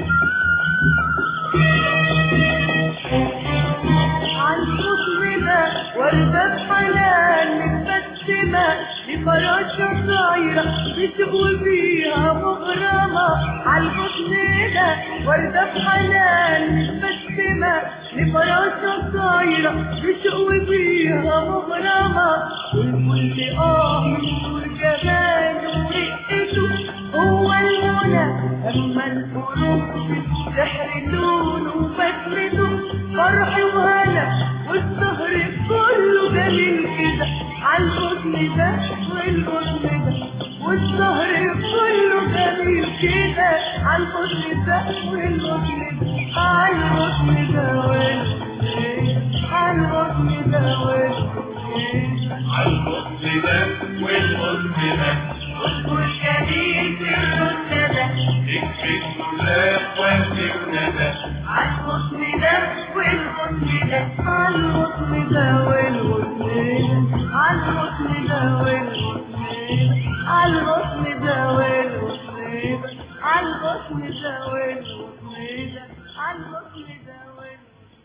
عالغصن ده وردة حنان متبسمة لفراشة طايرة بتقوي بيها مغرمة عالغصن ده وردة حنان متبسمة لفراشة طايرة بتقوي بيها مغرمة والكل آه من نور جماله ورقته هو المنى أما القلوب سحر لونه وبسمته فرح وهنا والسهر كله جميل كده عالغصن ده والغصن ده والسهر كله جميل كده عالغصن ده والغصن ده عالغصن ده والغصن عالغصن ده والغصن عالغصن ده والغصن ده اذكر جميل في الحسن ده ذكر الكتاب والد وندى عالغصن ده والغصن ده عالغصن ده والغصن ده عالغصن ده والغصن ده عالغصن ده والغصن ده عالغصن ده والغصن ده عالغصن ده والغصن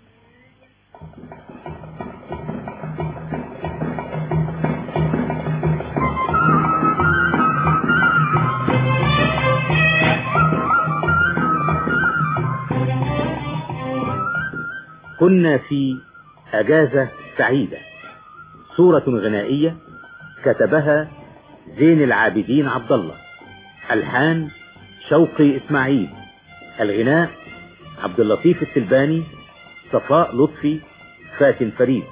كنا في أجازة سعيدة صورة غنائية كتبها زين العابدين عبد الله ألحان شوقي إسماعيل الغناء عبد اللطيف التلباني صفاء لطفي فاتن فريد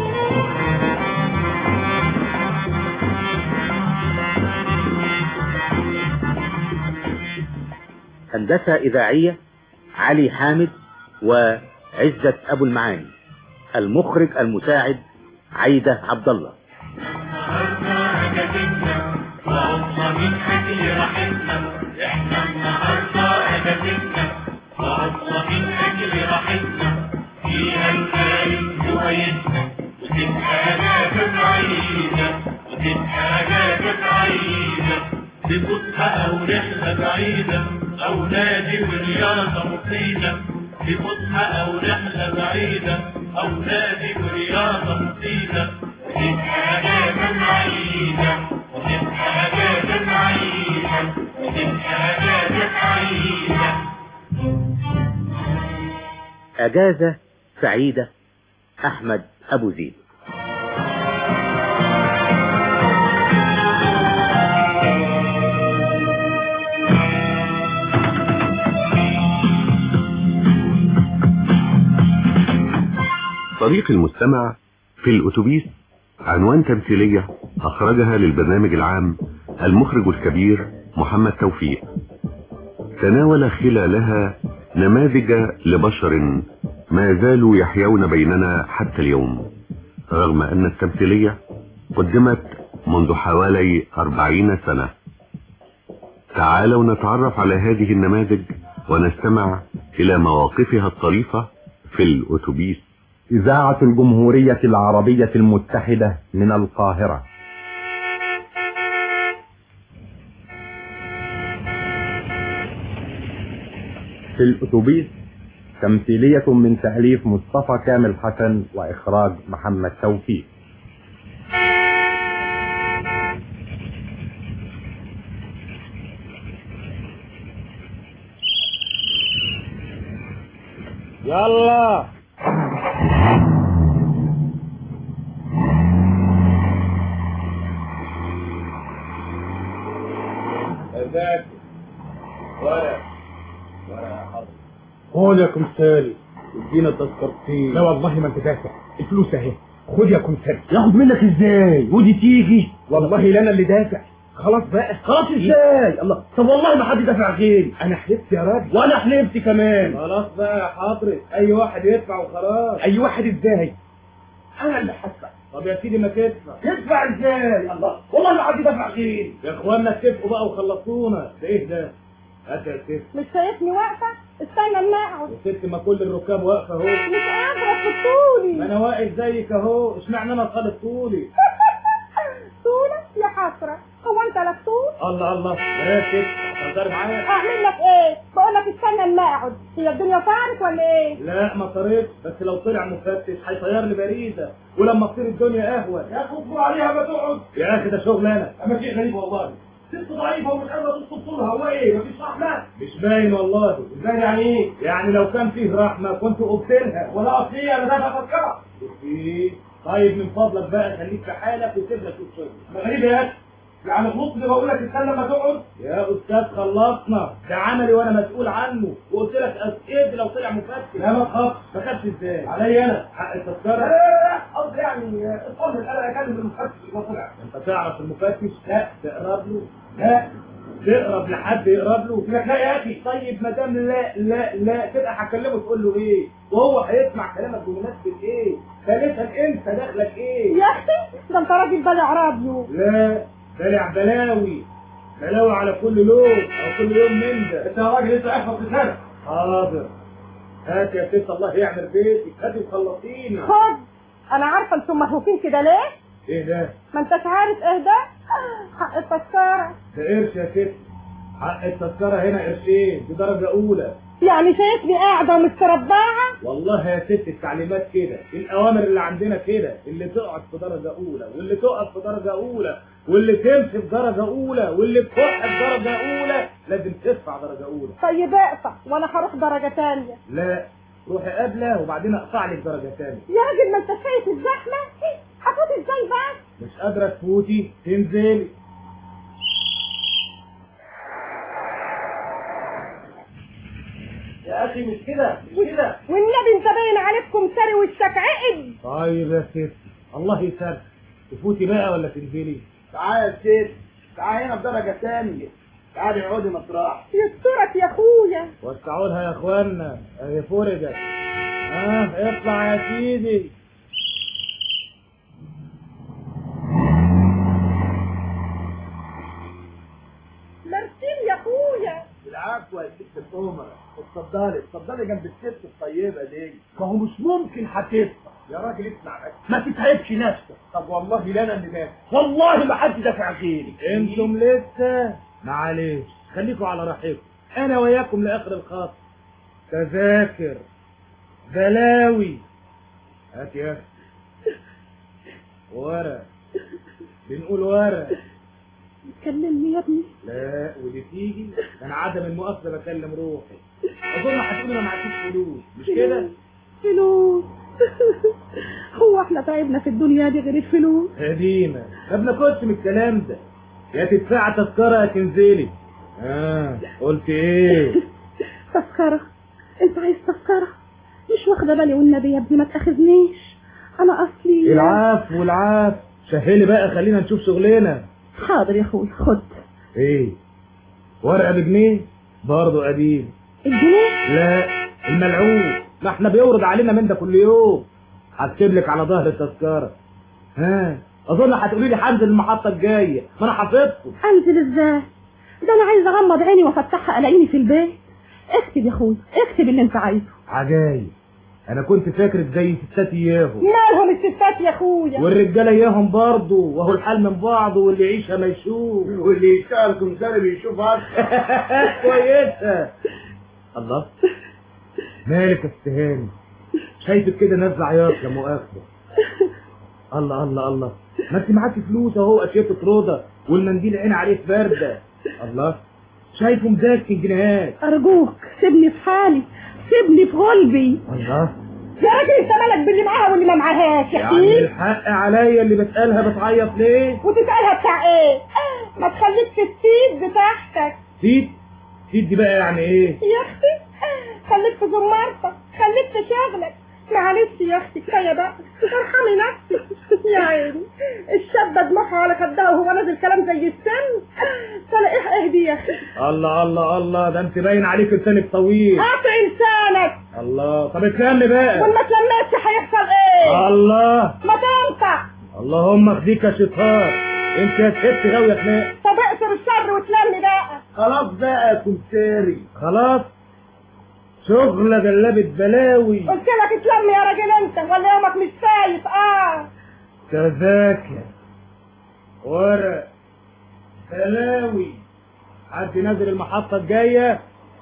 هندسة إذاعية علي حامد وعزة أبو المعاني المخرج المساعد عايدة عبد الله وهم من أجل راحتنا احنا النهارده اجازتنا وهم من أجل راحتنا فيها الخالق هوايتنا وتبقى اجازة سعيدة وتبقى اجازة سعيدة بفسحة أو رحلة بعيدة أو نادي ورياضة مفيدة بفسحة أو رحلة بعيدة أو نادي ورياضة مفيدة وتبقى اجازة سعيدة وتبقى اجازة سعيدة وتبقى اجازة سعيدة أجازة سعيدة أحمد أبو زيد طريق المستمع في الأتوبيس عنوان تمثيلية أخرجها للبرنامج العام المخرج الكبير محمد توفيق تناول خلالها نماذج لبشر ما زالوا يحيون بيننا حتى اليوم رغم أن التمثيلية قدمت منذ حوالي أربعين سنة تعالوا نتعرف على هذه النماذج ونستمع إلى مواقفها الطريفة في الأتوبيس إذاعة الجمهورية العربية المتحدة من القاهرة في الأتوبيس تمثيلية من تأليف مصطفى كامل حسن وإخراج محمد توفيق يلا ذاك ورق ورق يا حضر خد يا كمثالي ادينا تذكرتين لا والله ما انت دافع الفلوس اهي خد يا كمثالي ياخد منك ازاي ودي تيجي والله لا انا اللي دافع خلاص بقى خلاص ازاي الله طب والله ما حد دافع غيري انا حلفت يا راجل وانا حلفت كمان خلاص بقى يا حضرتك اي واحد يدفع وخلاص اي واحد ازاي انا اللي هدفع طب يا سيدي ما تدفع تدفع ازاي الله والله ما حد دفع غيري يا اخوانا اتفقوا بقى وخلصونا ده ايه ده هات يا ست مش شايفني واقفة استنى اما اقعد يا ست ما كل الركاب واقفه اهو مش قادرة في طولي ما انا واقف زيك اهو اشمعنى انا خالد طولي طولك يا حسرة هو انت لك طول الله الله يا ست هتهزري معايا اعمل لك ايه بقول لك استنى اما اقعد هي الدنيا طارت ولا ايه لا ما طريت بس لو طلع مفتش هيطير لي بريده ولما تصير الدنيا اهون يا اخي اصبر عليها ما تقعد يا اخي ده شغل انا اما شيء غريب والله ست ضعيفه ومش قادره تسقط طولها هو ايه مفيش رحمه مش باين والله ازاي يعني ايه يعني لو كان فيه رحمه كنت قبتلها ولا اصليه انا دافع تذكره ايه طيب من فضلك بقى خليك في حالك وسيب لك الشغل ما غريب يا اخي يعني غلطت اللي بقول لك استنى لما تقعد يا استاذ خلصنا ده عملي وانا مسؤول عنه وقلت لك ايه لو طلع مفتش لا ما تخافش ما خدش ازاي عليا انا حق لا التذكره لا لا قصدي يعني اطمن انا اكلم المفتش اذا طلع انت تعرف المفتش لا تقرب له لا تقرب لحد يقرب له لك لا يا اخي طيب ما دام لا لا لا تبقى هكلمه تقول له ايه وهو هيسمع كلامك بمناسبه ايه ثالثا انت دخلك ايه يا اختي ده انت راجل بلع راديو لا بلع بلاوي بلاوي على كل لون او كل يوم من ده انت يا راجل انت احفظ لسانك حاضر هات يا ست الله يعمر بيتك هاتي وخلصينا خد انا عارفه انتم مرهوفين كده ليه ايه ده ما انتش عارف ايه ده حق التذكره ده قرش يا ست حق التذكره هنا قرشين دي درجه اولى يعني شايفني قاعده ومستربعه والله يا ست التعليمات كده الاوامر اللي عندنا كده اللي تقعد في درجه اولى واللي تقف في درجه اولى واللي تمشي في درجه اولى واللي تكح في درجه اولى لازم تدفع درجه اولى طيب اقطع وانا هروح درجه تانية لا روحي قابله وبعدين اقطع لك درجه ثانيه يا راجل ما انت شايف الزحمه افوت ازاي بس مش قادره تفوتي تنزلي يا اخي مش كده مش كده والنبي انت باين عليكم سري وشك عقد طيب يا ست الله يسامحك تفوتي بقى ولا تنزلي تعالى يا ست تعالى هنا بدرجه ثانيه تعالي اقعدي مطرح يسترك يا اخويا وسعوا لها يا اخوانا اهي فرجت اه اطلع يا سيدي مرسيل يا اخويا العفو يا ست الأمرة اتفضلي اتفضلي جنب الست الطيبة دي ما هو مش ممكن هتدفع يا راجل اسمع بس ما تتعبش نفسك طب والله لا انا اللي دافع والله ما حد دافع غيري انتم لسه معلش خليكم على راحتكم انا وياكم لاخر الخط تذاكر بلاوي هات يا اخي ورق بنقول ورق كلمني يا ابني لا ودي تيجي انا عدم المؤاخذه بكلم روحي اظن هتقولي ما معكيش فلوس مش كده فلوس هو احنا تعبنا في الدنيا دي غير الفلوس هدينا ما بناخدش من الكلام ده يا تدفع تذكره يا تنزلي اه قلت ايه تذكرة انت عايز تذكرة مش واخدة بالي والنبي يا ابني ما تاخذنيش انا اصلي العفو العفو سهلي بقى خلينا نشوف شغلنا حاضر يا اخوي خد ايه ورقه بجنيه برضه قديم الجنيه لا الملعون ما احنا بيورد علينا من ده كل يوم هكتب لك على ظهر التذكره ها اظن هتقولي لي هنزل المحطه الجايه ما انا حافظكم انزل ازاي ده انا عايز اغمض عيني وافتحها الاقيني في البيت اكتب يا اخوي اكتب اللي انت عايزه عجايب انا كنت فاكرك زي ستات اياهم مالهم الستات يا اخويا والرجاله اياهم برضه وهو الحال من بعضه واللي يعيشها ما يشوف واللي يشتغل كمثالي بيشوف اكتر كويسه الله مالك يا استهاني شايفك كده نازله عياط لا مؤاخذه الله الله الله ما انت معاكي فلوس اهو اشياء روضه والمنديل عين عليه برده الله شايفه مزاج جنيهات ارجوك سيبني في حالي سيبني في غلبي الله يا راجل انت مالك باللي معاها واللي ما معاهاش يا يعني اخي الحق عليا اللي بسألها بتعيط ليه وتسألها بتاع ايه ما تخليك في السيد بتاعتك سيد سيد دي بقى يعني ايه يا اختي خليك في زمارتك خليك في شغلك معلش يا اختي كفايه بقى ارحمي نفسك يا عيني الشابه دماغها على خدها وهو نازل كلام زي السن تلاقيه اهدي يا اخي الله الله الله ده انت باين عليك لسانك طويل قاطع لسانك الله طب اتلم بقى وما تلمتش هيحصل ايه الله ما تنفع اللهم اخديك يا شيطان انت يا ست غاوية خناق طب اقصر الشر وتلم بقى خلاص بقى يا كمساري خلاص شغلة جلابة بلاوي قلت لك اتلم يا راجل انت ولا يومك مش شايف اه تذاكر ورق بلاوي حد نازل المحطة الجاية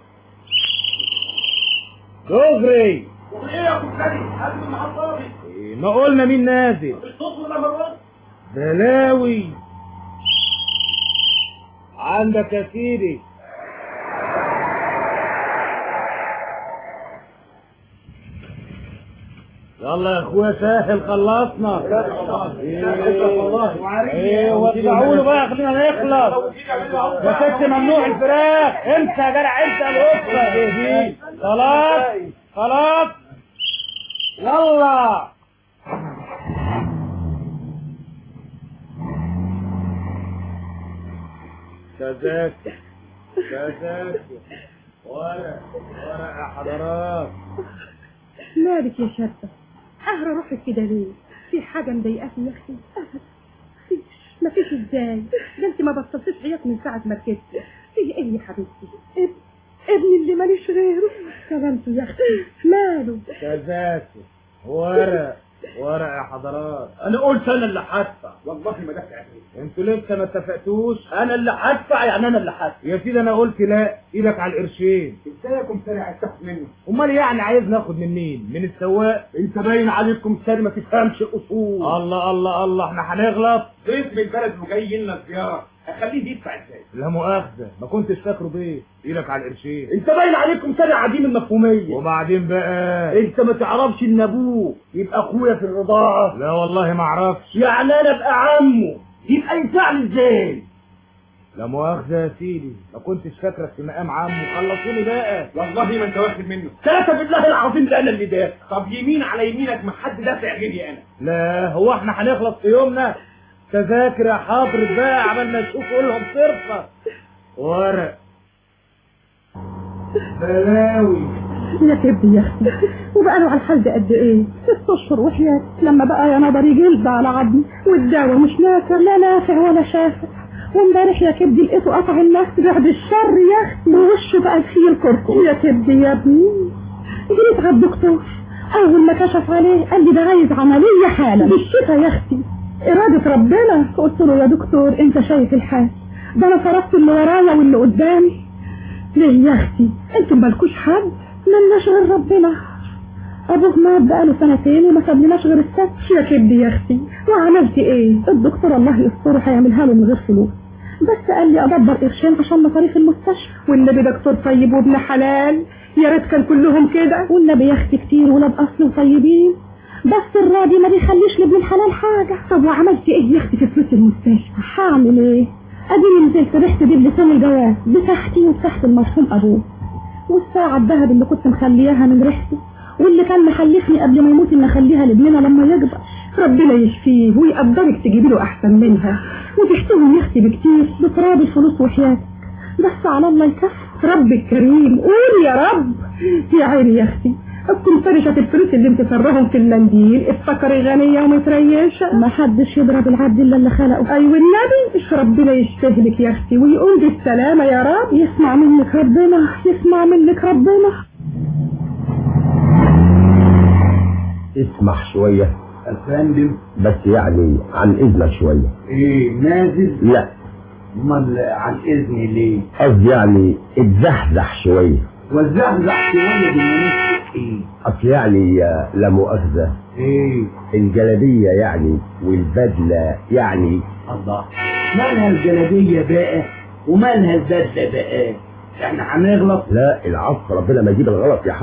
دغري ايه يا ابو سالي هات المحطه إيه، ما قلنا مين نازل الصوت ولا مرات بلاوي عندك يا سيدي يلا يا اخويا سهل خلصنا ايه وسعوا له بقى خلينا نخلص يا ست ممنوع الفراخ انت يا جدع انت الاسره دي خلاص خلاص يلا تذاكر تذاكر ورق ورق يا حضرات مالك يا شابة قهرة روحك كده ليه في حاجة مضايقاكي يا اختي مفيش مفيش ازاي ده انت ما بطلتيش عياط من ساعة ما ركبت في ايه يا حبيبتي اب... ابني اللي ماليش غيره سلامته يا اختي ماله تذاكر ورق ورق يا حضرات انا قلت انا اللي هدفع والله ما دافع انتوا لسه ما اتفقتوش انا اللي هدفع يعني انا اللي هدفع يا سيدي انا قلت لا ايدك على القرشين ازاي يا كمساري عايز تاخد منه امال يعني عايز ناخد من مين من السواق انت باين عليكم ساري ما تفهمش اصول الله الله الله احنا هنغلط ضيف من البلد وجاي لنا زياره هخليه يدفع ازاي لا مؤاخذة ما كنتش فاكره بيه ايدك على القرشين انت باين عليكم ساري عديم المفهوميه وبعدين بقى انت ما تعرفش ان ابوه يبقى اخويا في الرضاعه لا والله ما اعرفش يعني انا ابقى عمه يبقى ينفعني ازاي لا مؤاخذة يا سيدي ما كنتش فاكرك في مقام عمه خلصوني بقى والله ما انت واخد منه ثلاثة بالله العظيم ده انا اللي دافع طب يمين على يمينك ما حد دافع غيري انا لا هو احنا هنخلص في يومنا تذاكر يا حاضر بقى عمال ما نشوف لهم صرفة ورق بلاوي يا كبدي يا اختي وبقى له على الحال ده قد ايه ست اشهر وحياة لما بقى يا نظري جلد على عظمي والدواء مش نافع لا نافع ولا شافع وامبارح يا كبدي لقيته قطع النفس بعد الشر يا اختي ووشه بقى فيه الكركم يا كبدي يا ابني جريت على الدكتور اول ما كشف عليه قال لي ده عايز عمليه حالا بالشفا يا اختي إرادة ربنا قلت له يا دكتور انت شايف الحال ده انا صرفت اللي ورايا واللي قدامي ليه يا اختي انتم مالكوش حد ملناش غير ربنا ابوك مات بقاله سنتين وما سابلناش غير السبت يا كبدي يا اختي وعملت ايه الدكتور الله يستره هيعملها له من غير فلوس بس قال لي ادبر قرشين عشان مصاريف المستشفى والنبي دكتور طيب وابن حلال يا ريت كان كلهم كده والنبي يا اختي كتير ولاد اصل وطيبين بس الراضي ما بيخليش لابن الحلال حاجة طب وعملت ايه يا اختي في فلوس المستشفى هعمل ايه اديني نزلت رحت اجيب لسان الجواز بتاعتي وبتاعت المرحوم ابوه والساعة الذهب اللي كنت مخلياها من ريحته واللي كان محلفني قبل ما يموت ان اخليها لابننا لما يكبر ربنا يشفيه ويقدرك تجيبي له احسن منها وتحتهم يا اختي بكتير بتراب الفلوس وحياتك بس على الله يكفي رب الكريم قول يا رب يا عيني يا اختي اكون فرشة الفلوس اللي انت سرهم في المنديل افتكري غنية ومتريشة ما حدش يضرب العبد الا اللي خلقه ايوه النبي ايش ربنا يشتهلك يا اختي ويقوم بالسلامة يا رب يسمع منك ربنا يسمع منك ربنا اسمح شوية افندم بس يعني عن اذنك شوية ايه نازل لا امال عن اذني ليه قصدي يعني اتزحزح شوية والزحزح شويه بالمناسبه ايه اصل يعني آه، لا مؤاخذة ايه الجلابية يعني والبدلة يعني الله مالها الجلابيه بقى ومالها البدله بقى احنا هنغلط لا العفو ربنا ما يجيب الغلط يا حضرة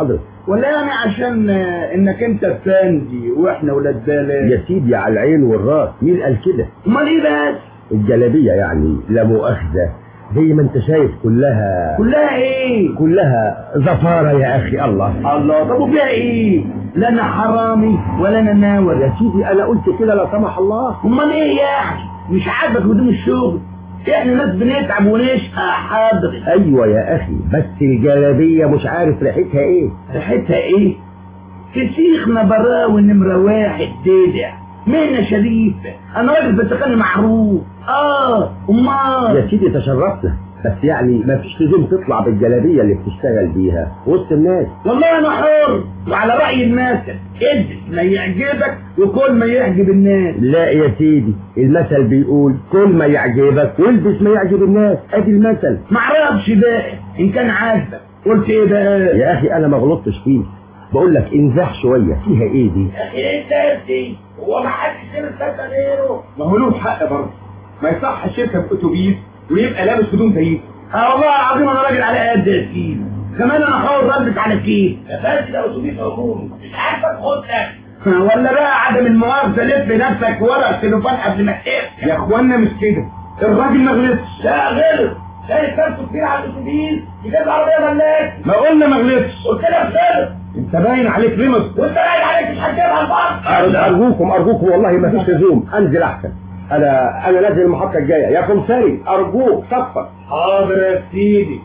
ولا يعني عشان آه، انك انت فندي واحنا ولاد بلد يا سيدي على العين والراس مين قال كده امال ايه بس الجلابية يعني لا مؤاخذة زي ما انت شايف كلها كلها ايه كلها زفارة يا اخي الله الله طب وفيها ايه لا انا حرامي ولا انا ناور يا سيدي انا قلت كده لا سمح الله امال ايه يا اخي مش عاجبك هدوم الشغل احنا ناس بنتعب ونشقى حاضر ايوه يا اخي بس الجلابية مش عارف ريحتها ايه ريحتها ايه فسيخنا براوي نمرة واحد ديدع مهنة شريفة انا راجل بتقني معروف اه امال يا سيدي تشرفنا بس يعني ما فيش لزوم تطلع بالجلابية اللي بتشتغل بيها وسط الناس والله انا حر وعلى رأي المثل البس ما يعجبك وكل ما يعجب الناس لا يا سيدي المثل بيقول كل ما يعجبك والبس ما يعجب الناس ادي المثل معرفش بقى ان كان عاجبك قلت ايه بقى يا اخي انا ما غلطتش فيك بقول لك انزح شوية فيها ايه دي اخي انت يا ابني هو ما حدش غير الفتى غيره ما هو له حق برضه ما يصحش يركب اتوبيس ويبقى لابس هدوم زيه اه والله العظيم انا راجل على قد يا سيدي كمان انا حاول البس على كيف يا فندم ده اتوبيس عمومي مش عاجبك خد لك ولا بقى عدم المؤاخذه لف نفسك ورا التليفون قبل ما تقفل يا اخوانا مش كده الراجل ما غلطش لا غلط شايف نفسه كتير على الاتوبيس يجيب عربيه ملاك ما قلنا ما غلطش قلت لك غلط انت باين عليك رمز وانت باين عليك مش هتجيبها البحر ارجوكم ارجوكم والله ما فيش لزوم انزل احسن انا انا نازل المحطة الجاية يا كمساري ارجوك صفر حاضر يا سيدي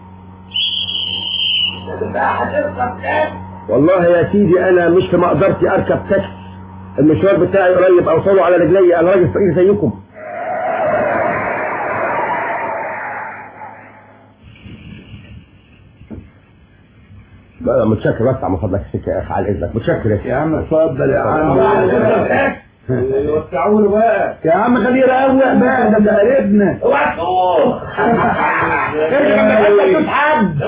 بقى هتركب كام والله يا سيدي انا مش في مقدرتي اركب تاكسي المشوار بتاعي قريب اوصله على رجلي انا راجل فقير زيكم بقى متشكر وسع من فضلك السكه يا اخي على اذنك متشكر يا سيدي يا عم اتفضل يا عم وسعوا له بقى يا عم خليه يروق بقى ده ده قريبنا اوعى تروح ارجع ما تشوف حد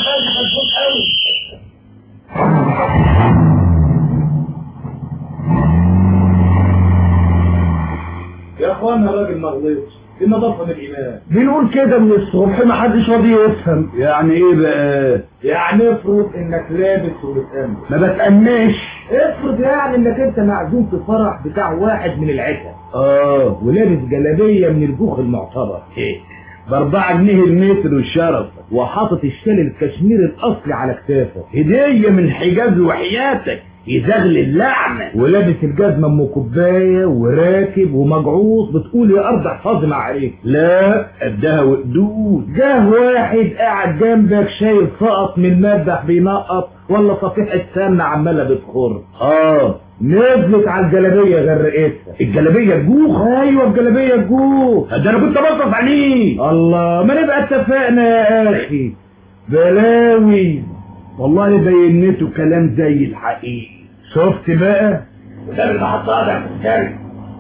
يا اخوانا الراجل ما غلطش دي نظافه من الايمان بنقول كده من الصبح ما حدش راضي يفهم يعني ايه بقى يعني افرض انك لابس وبتأمن ما بتأمنش افرض يعني انك انت معزوم في فرح بتاع واحد من العتب اه ولابس جلابيه من البوخ المعتبر باربعة جنيه المتر والشرف وحاطط الشال الكشميري الاصلي على كتافه هدية من حجاز وحياتك يزغل اللعنة ولابس الجزمه ام كوبايه وراكب ومجعوص بتقول يا ارض احفظي مع عليك لا قدها وقدود جه واحد قاعد جنبك شايل سقط من المذبح بينقط ولا صفيحه سمنه عماله بتخر اه نزلت على الجلابيه غرقتها الجلابية الجوخ ايوه الجلابيه الجوخ ده انا كنت بصرف عليه الله ما نبقى اتفقنا يا اخي بلاوي والله بينته كلام زي الحقيقي شفت بقى ده المحطة ده مفتري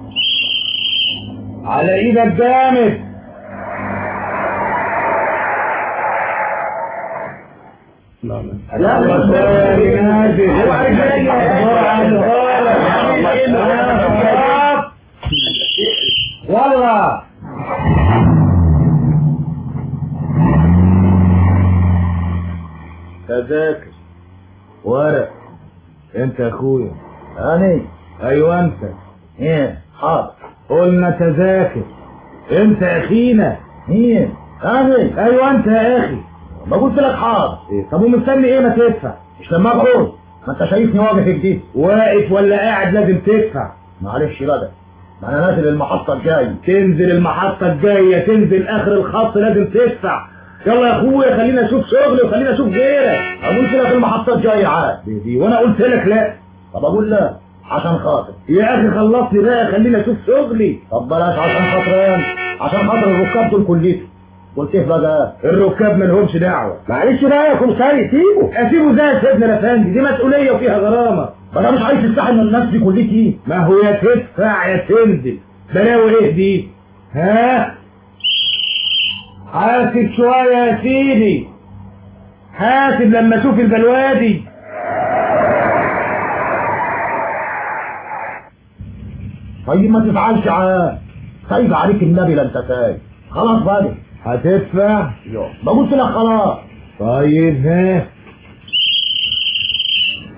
على ايدك جامد يلا سوري نازل اوعى يلا تذاكر ورق انت يا اخويا انا ايوه انت ايه حاضر قلنا تذاكر انت يا اخينا مين انا ايوه انت يا اخي ما قلت لك حاضر إيه؟ طب ومستني ايه ما تدفع مش لما اقعد ما انت شايفني واقف جديد واقف ولا قاعد لازم تدفع معلش بقى ما انا نازل المحطة الجاية تنزل المحطة الجاية تنزل اخر الخط لازم تدفع يلا يا اخويا خلينا اشوف شغلي وخلينا اشوف غيرك قلت لك المحطة الجاية عاد دي, دي وانا قلت لك لا طب اقول لا عشان خاطر يا اخي خلصني بقى خلينا اشوف شغلي طب بلاش عشان خاطرين عشان خاطر الركاب دول كليتهم قلت ايه بقى الركاب ما لهمش دعوه معلش بقى يا كمساري سيبه اسيبه زي يا سيدنا الافندي دي مسؤوليه وفيها غرامه ما انا مش عايز تستحي من الناس دي كليتي ما هو يا تدفع يا تنزل بلاوي ايه دي ها حاسب شويه يا سيدي حاسب لما اشوف البلوادي طيب ما تفعلش عاد سايب عليك النبي لا انت سايب خلاص بقى هتدفع ما قلت لك خلاص طيب ها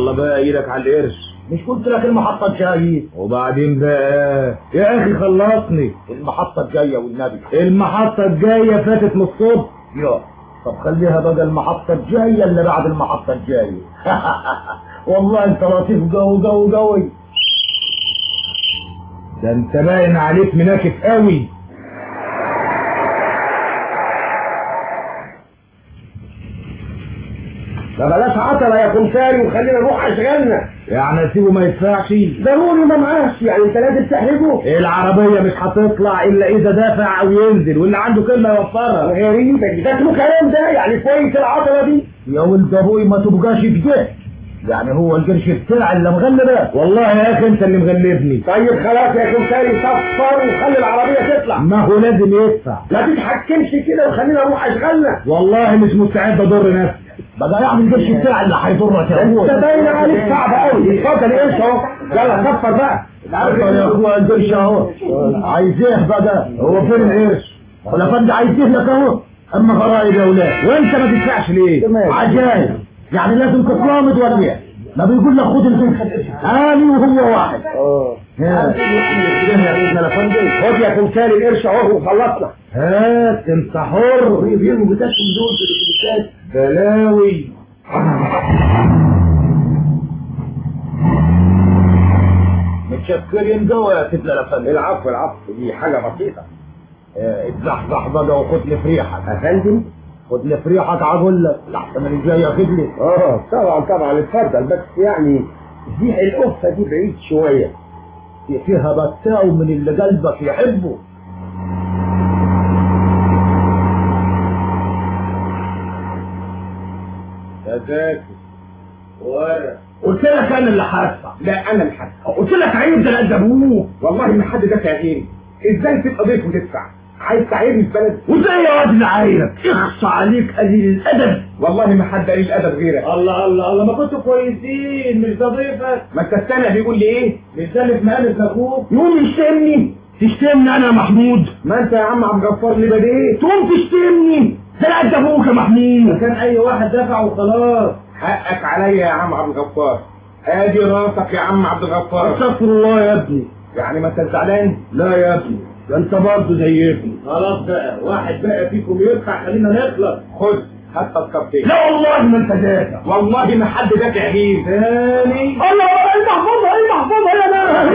يلا بقى ايدك على القرش مش قلت لك المحطة الجاية وبعدين بقى يا اخي خلصني المحطة الجاية والنبي المحطة الجاية فاتت من الصبح يا طب خليها بقى المحطة الجاية اللي بعد المحطة الجاية والله انت لطيف جو جو جوي ده انت باين عليك مناكف قوي ما بلاش عطلة يا كمثاري وخلينا نروح اشغالنا يعني اسيبه ما يدفعش ضروري ما معاش يعني انت لازم تحرجه العربية مش هتطلع الا اذا دافع او ينزل واللي عنده كلمة يوفرها غريبة ده اسمه كلام ده يعني كويس العطلة دي يا ولد ابوي ما تبقاش كده يعني هو القرش بتاع اللي مغلبك والله يا اخي انت اللي مغلبني طيب خلاص يا كمثاري صفر وخلي العربية تطلع ما هو لازم يدفع لا تتحكمش كده وخلينا نروح اشغالنا والله مش مستعد اضر نفسي بقى يعني القرش بتاع اللي هيضرك يا انت باين عليك صعب قوي اتفضل ايش اهو يلا صفر بقى اتفضل يا اخويا القرش اهو عايز ايه بقى هو فين القرش ولا فند عايز ايه لك اهو اما غرايب يا ولاد وانت ما تدفعش ليه عجايب يعني لازم تتلامض ولا ايه ما بيقول لك خد الفلوس اني وهو واحد اه ها. خد يا كمثاري القرش اهو وخلصنا هات انت حر بيجيبوا بتاعهم دول في الاتوبيسات بلاوي متشكرين جوا يا سيدنا الافندم العفو العفو دي حاجة بسيطة اه، اتزحزح بقى وخد لي في ريحك افندم خد لي في ريحك عقول لك لحسن اللي جاي ياخد لي اه طبعا طبعا اتفضل بس يعني دي القفة دي بعيد شوية فيها بتاو من اللي قلبك يحبه تذاكر ورق قلت لك انا اللي هدفع لا انا اللي هدفع قلت لك عيب ده قد ابوه والله ما حد دافع غيري ازاي تبقى ضيف وتدفع عايز تعيرني في بلد وازاي يا واد اللي عايرك اخصى عليك قليل الادب والله ما حد قليل الادب غيرك الله الله الله ما كنتوا كويسين مش ده ضيفك ما انت السنة بيقول لي ايه مش ده اللي في مقالب لاخوك يقوم يشتمني تشتمني انا يا محمود ما انت يا عم عبد الغفار اللي بديت تقوم تشتمني ده انا قد ابوك يا محمود كان اي واحد دفع وخلاص حقك عليا يا عم عبد الغفار ادي راسك يا عم عبد الغفار استغفر الله يا ابني يعني ما انت زعلان لا يا ابني ده انت برضه زي ابني خلاص بقى واحد بقى فيكم يدفع خلينا نخلص خد هات تذكرتين لا والله ما انت دافع والله ما حد دافع غير ثاني الله المحفوظة المحفوظة يا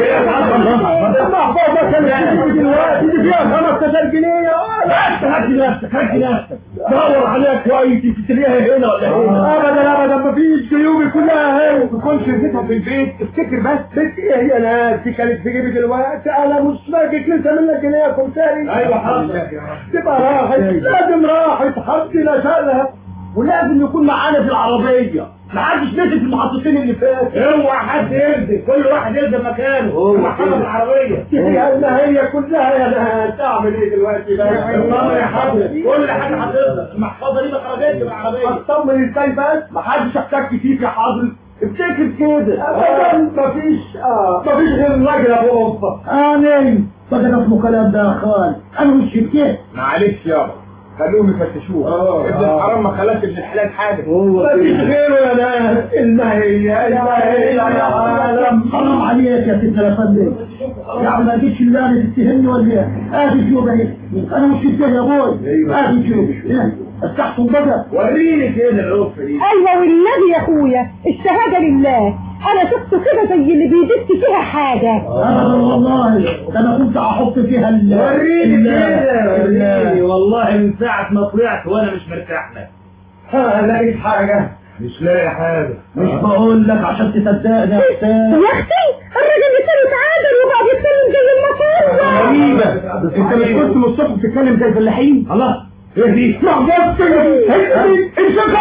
ناس المحفوظة كانت دلوقتي دي فيها 15 جنيه يا ولد هدي نفسك هدي نفسك دور عليها كويس تشتريها هنا ولا هنا ابدا ابدا ما فيش جيوبي كلها هنا تكون شركتها في البيت افتكر بس بس ايه يا ناس دي كانت في جيبي دلوقتي انا مش فاكر لسه منك جنيه يا كمثاري ايوه حاضر تبقى راحت لازم راحت حطي لا شغلها ولازم يكون معانا في العربية ما حدش نسي في المحطتين اللي فاتوا اوعى حد ينزل كل واحد ينزل مكانه محطة في العربية هي ما هي كلها يا ناس تعمل ايه دلوقتي بقى اطمن يا حضرتك كل حاجة هتفضل المحفظة دي ما خرجتش من العربية اطمن ازاي بس ما حدش يحتك فيك يا حضرتك افتكر كده ابدا مفيش اه مفيش غير الراجل ابو قفه انا بقى ده اسمه كلام ده يا خال انا مش كده معلش يابا خلوهم يفتشوه آه، ابن آه. الحرام ما خلاش ابن الحلال حاجه مفيش غيره يا ناس المهية المهية يا عالم حرام عليك يا ست الافندم يعني ما جيتش اللي تتهمني ولا ايه؟ ادي شوف اهي انا مش كده يا ابوي ادي شوف إيه؟ افتحتم بقى وريني كده العرف دي ايوه والنبي يا اخويا الشهاده لله انا شفته كده زي اللي بيدس فيها حاجه ابدا والله ده انا كنت هحط فيها ال وريني كده، وريني. والله من ساعة ما طلعت وانا مش مرتاح لك ها لقيت حاجة مش لاقي حاجة مش بقول لك عشان تصدقني يا استاذ يا اختي الراجل اللي كان اتعادل وبقى بيتكلم زي المطر غريبة انت مش كنت من الصبح بتتكلم زي الفلاحين الله ايه دي؟ لخبطت هي دي امسك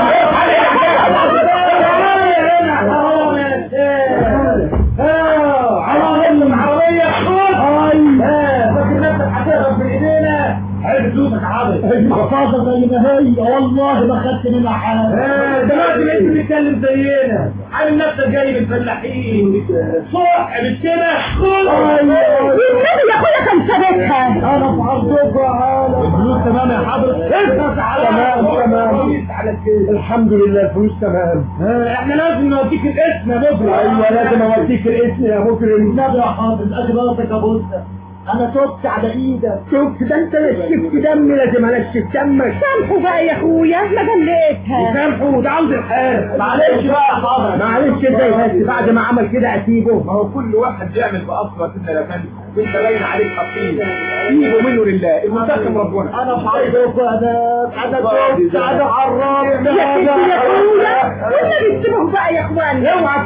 عربية عربية فاكر نفسك هتهرب من ايدينا عرف دوسك عربي المحفظة زي ما هي والله ما خدت مننا حاجه دلوقتي لقيت بيتكلم زينا عامل نفسك جاي من الفلاحين صح مش كده والنبي يا اخويا كان ثابتها انا في عرضكم يا عالم الفلوس تمام يا حضرة اضغط على تمام تمام على كده الحمد لله الفلوس تمام ها، احنا لازم نوديك الاسم يا مجرم ايوه لازم اوديك الاسم يا مجرم النبي يا حافظ ادي راسك يا بوسه انا تبت على ايدك شفت ده انت نشفت دمي لازم انشف دمك سامحوا بقى يا اخويا ما كان لقيتها سامحوا ده عاوز الحال معلش بقى يا حضرة معلش ازاي بس بعد ما عمل كده اسيبه ما هو كل واحد بيعمل بأصله كده يا فندم وانت باين عليك حقيقي سيبه منه لله المنتقم ربنا انا في عرضك انا انا كنت انا عرفت يا ستي يا اخويا والنبي سيبهم بقى يا اخواني اوعى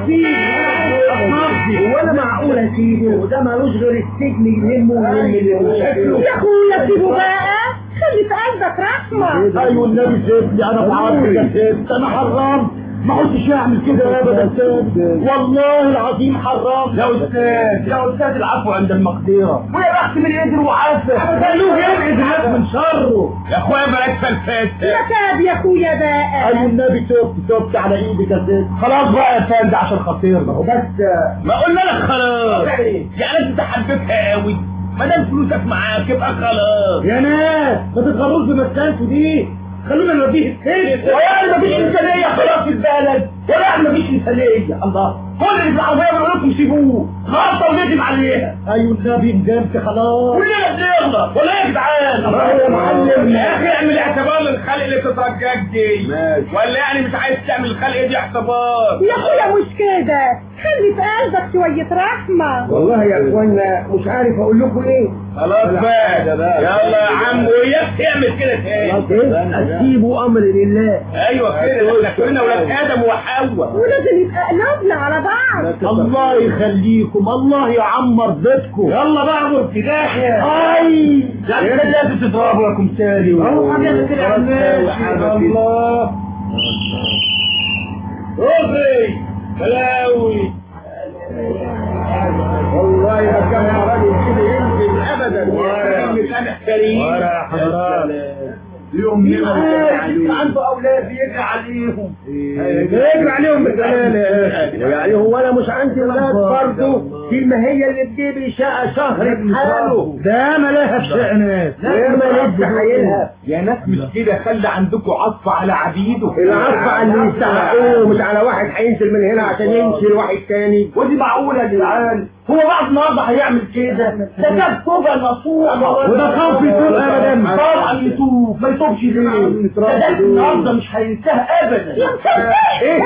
تسيبه وانا معقول اسيبه وده مالوش غير السجن يلمه ويلم اللي شكله يا اخويا سيبه بقى خلي في قلبك رحمه ايوه النبي سيبني انا في عرضك سيبت انا حرام ما كنتش اعمل كده ابدا والله العظيم حرام يا استاذ يا استاذ العفو عند المقدره ويا بخت من قدر وعافى خلوه يبعد الناس من شره يا اخويا بلاش فلفات يا تاب يا اخويا بقى ايوه النبي تبت تبت على ايدك يا ست خلاص بقى يا فندم عشان خاطرنا بس ما قلنا لك خلاص يعني انت حبيتها قوي ما دام فلوسك معاك يبقى خلاص يا ناس ما تتغروش بمسكنته دي خلونا نوديه السجن ويعني مفيش انسانيه خلاص في البلد ولا يعني مفيش انسانيه الله كل اللي في العربيه بيقول لكم سيبوه غلطه وندم عليها ايوه النبي ندمت خلاص كلنا بنغلط ولا ايه يا جدعان يا معلم. يا اخي اعمل اعتبار للخلق اللي بتترجاك دي ولا يعني مش عايز تعمل الخلق دي اعتبار يا اخويا مش كده خلي في قلبك شويه رحمه والله يا اخوانا مش عارف اقول لكم ايه خلاص بقى يلا يا عم وياك تعمل كده تاني اسيبه امر لله ايوه كده احنا كلنا ولاد ادم وحواء ولازم يبقى قلوبنا على بعض الله يخليكم الله يعمر بيتكم يلا بقى اغمر في داهيه اي ده انت لازم تضربوا يا كمثالي اهو حاجات كده ماشي الله روحي بلاوي والله ما كان حرامي كده ينزل ابدا مسامح كريم ورا حضرات يوم يبقى عنده اولاد يجري عليهم يجري عليهم بالجلالة يعني هو انا مش عندي ولاد برضه دي ما هي اللي بتجيب شقة شهر بحاله ده ملاها شأنات يا ما لسه حايلها يا ناس مش كده خلي عندكم عطف على عبيده العطف على اللي يستحقوه مش على واحد هينزل من هنا عشان يمشي لواحد تاني ودي معقولة يا جدعان هو بعد النهارده هيعمل كده ده كان توبة نصوحة وده خوف يتوب ابدا طبعا يتوب ما يتوبش ليه ده ده النهارده مش هينساها ابدا يا مسامح ايه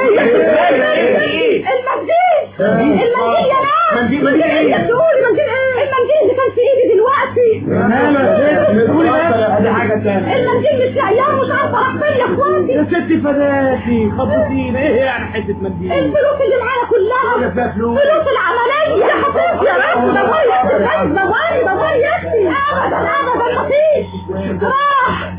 ايه المنديل المنديل يا ناس منديل- منديل ايه؟ يا سوري منديل ايه المنديل اللي كان في ايدي دلوقتي مالك قولي بس دي حاجة تانية المنديل مش لاقياه مش عارفه راح فين يا اخواتي يا ستي فداتي خبطينا ايه يعني حتة منديل الفلوس اللي معايا كلها فيها فلوس. فلوس العملية يا حبيبي يا رب دوري يا اختي بس دوري دوري يا اختي ابدا ابدا مفيش راح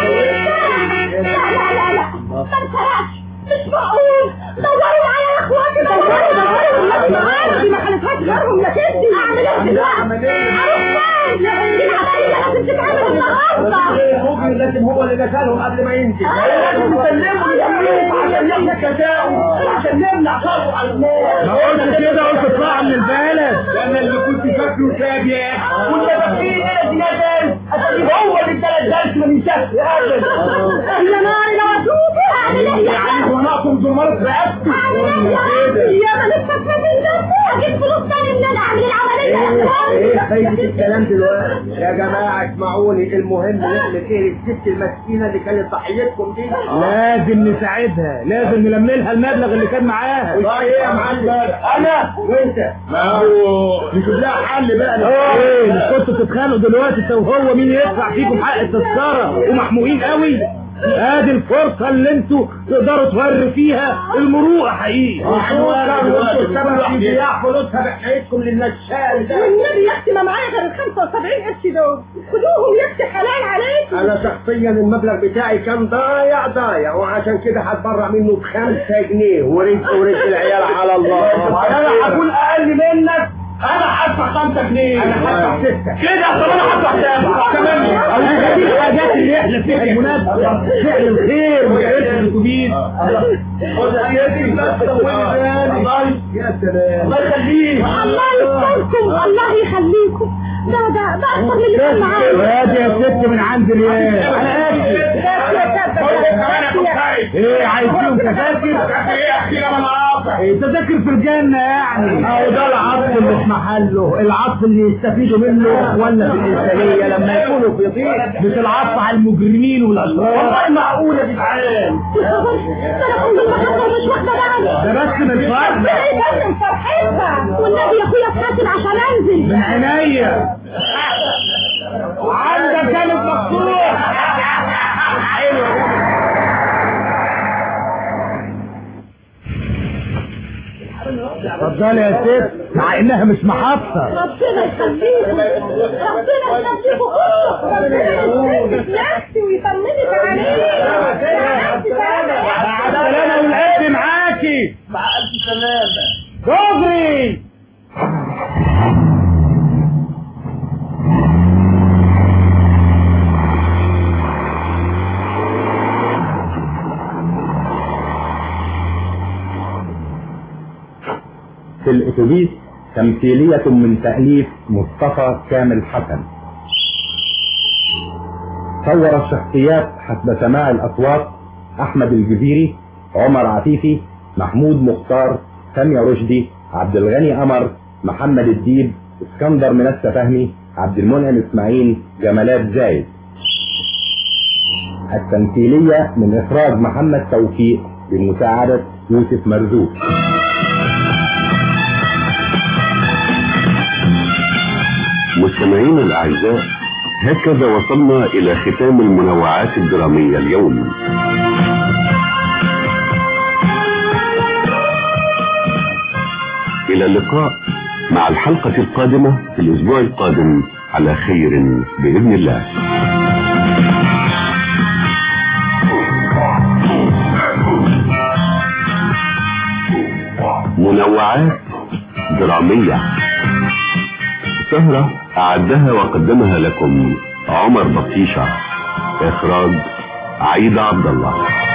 لا لا لا لا ما انسرقش مش معقول دوروا معايا يا اخواتي دوروا دوروا والنبي معايا دي ما خلتهاش غيرهم يا ستي اعمل ايه دلوقتي اروح فين العملية لازم تتعمل النهارده ممكن لازم هو اللي دخلهم قبل ما ينزل لازم نسلمه للملوك عشان يمنع كتاؤه عشان نمنع شره على الناس ما قلت كده قلت اطلع من البلد انا اللي كنت فاكره كاب يا اخي كنت فاكرين انا زيادة عشان هو اللي ادانا الدرس ما ننساش ابدا يا ناري لو اشوفه اعمل ايه يا يعني ونقطم زمارة رقبته يا ما لسه فاكرين ده اجيب فلوس تاني منين اعمل العمليه يا ايه اخواتي فايدة الكلام دلوقتي يا جماعة اسمعوني المهم نعمل ايه الست المسكينة اللي كانت ضحيتكم دي لازم نساعدها لازم نلملها المبلغ اللي كان معاها والله ايه يا معلم انا وانت ما هو نشوف لها حل بقى ايه مش كنتوا بتتخانقوا دلوقتي انت وهو مين يدفع فيكم حق التذكره ومحموقين قوي ادي الفرصه اللي انتوا تقدروا توروا فيها المروءه حقيقي ضياع فلوسها بحكايتكم للنشال ده والنبي يا اختي ما معايا غير ال 75 قرش دول خدوهم يا اختي حلال عليكم انا شخصيا المبلغ بتاعي كان ضايع ضايع وعشان كده هتبرع منه بخمسة جنيه ورزق ورزق العيال على الله انا هكون اقل منك انا هدفع 5 جنيه انا هدفع ستة كده طب انا هدفع سبعة كمان دي الحاجات اللي احنا فيها المناسبة فعل الخير وجعلت الاتوبيس خد هديتي بس طولي بالي يا سلام الله يخليك الله يستركم الله يخليكم ده ده ده اكتر من اللي كان معايا وادي يا ست من عند ريال على قد ايه عايزين تذاكر ايه احكي لنا العاطف إيه، تذاكر في الجنة يعني اهو ده العطف اللي في محله العطف اللي يستفيدوا منه ولا في الإنسانية لما يكونوا في طيب مش العطف على المجرمين والأشرار والله معقولة يا جدعان ده انا كنت المحطة مش واخدة بالي ده بس من فرق ربنا يبارك فرحتها والنبي يا اخويا اتحاسب عشان انزل من عينيا عندك كانت مفتوح اتفضلي يا ست مع انها مش محطة ربنا يخليكم ربنا يخليكم ربنا يسعدك نفسي ويطمنك عليك مع السلامة والعيد معاكي مع الف سلامة دغري في الاتوبيس تمثيلية من تأليف مصطفى كامل حسن صور الشخصيات حسب سماع الأصوات أحمد الجزيري عمر عفيفي محمود مختار سامية رشدي عبد الغني قمر محمد الديب اسكندر منسى فهمي عبد المنعم اسماعيل جمالات زايد التمثيلية من إخراج محمد توفيق بمساعدة يوسف مرزوق مستمعينا الأعزاء هكذا وصلنا إلى ختام المنوعات الدرامية اليوم إلى اللقاء مع الحلقة القادمة في الأسبوع القادم على خير بإذن الله منوعات درامية سهرة أعدها وقدمها لكم عمر بطيشة إخراج عيد عبد الله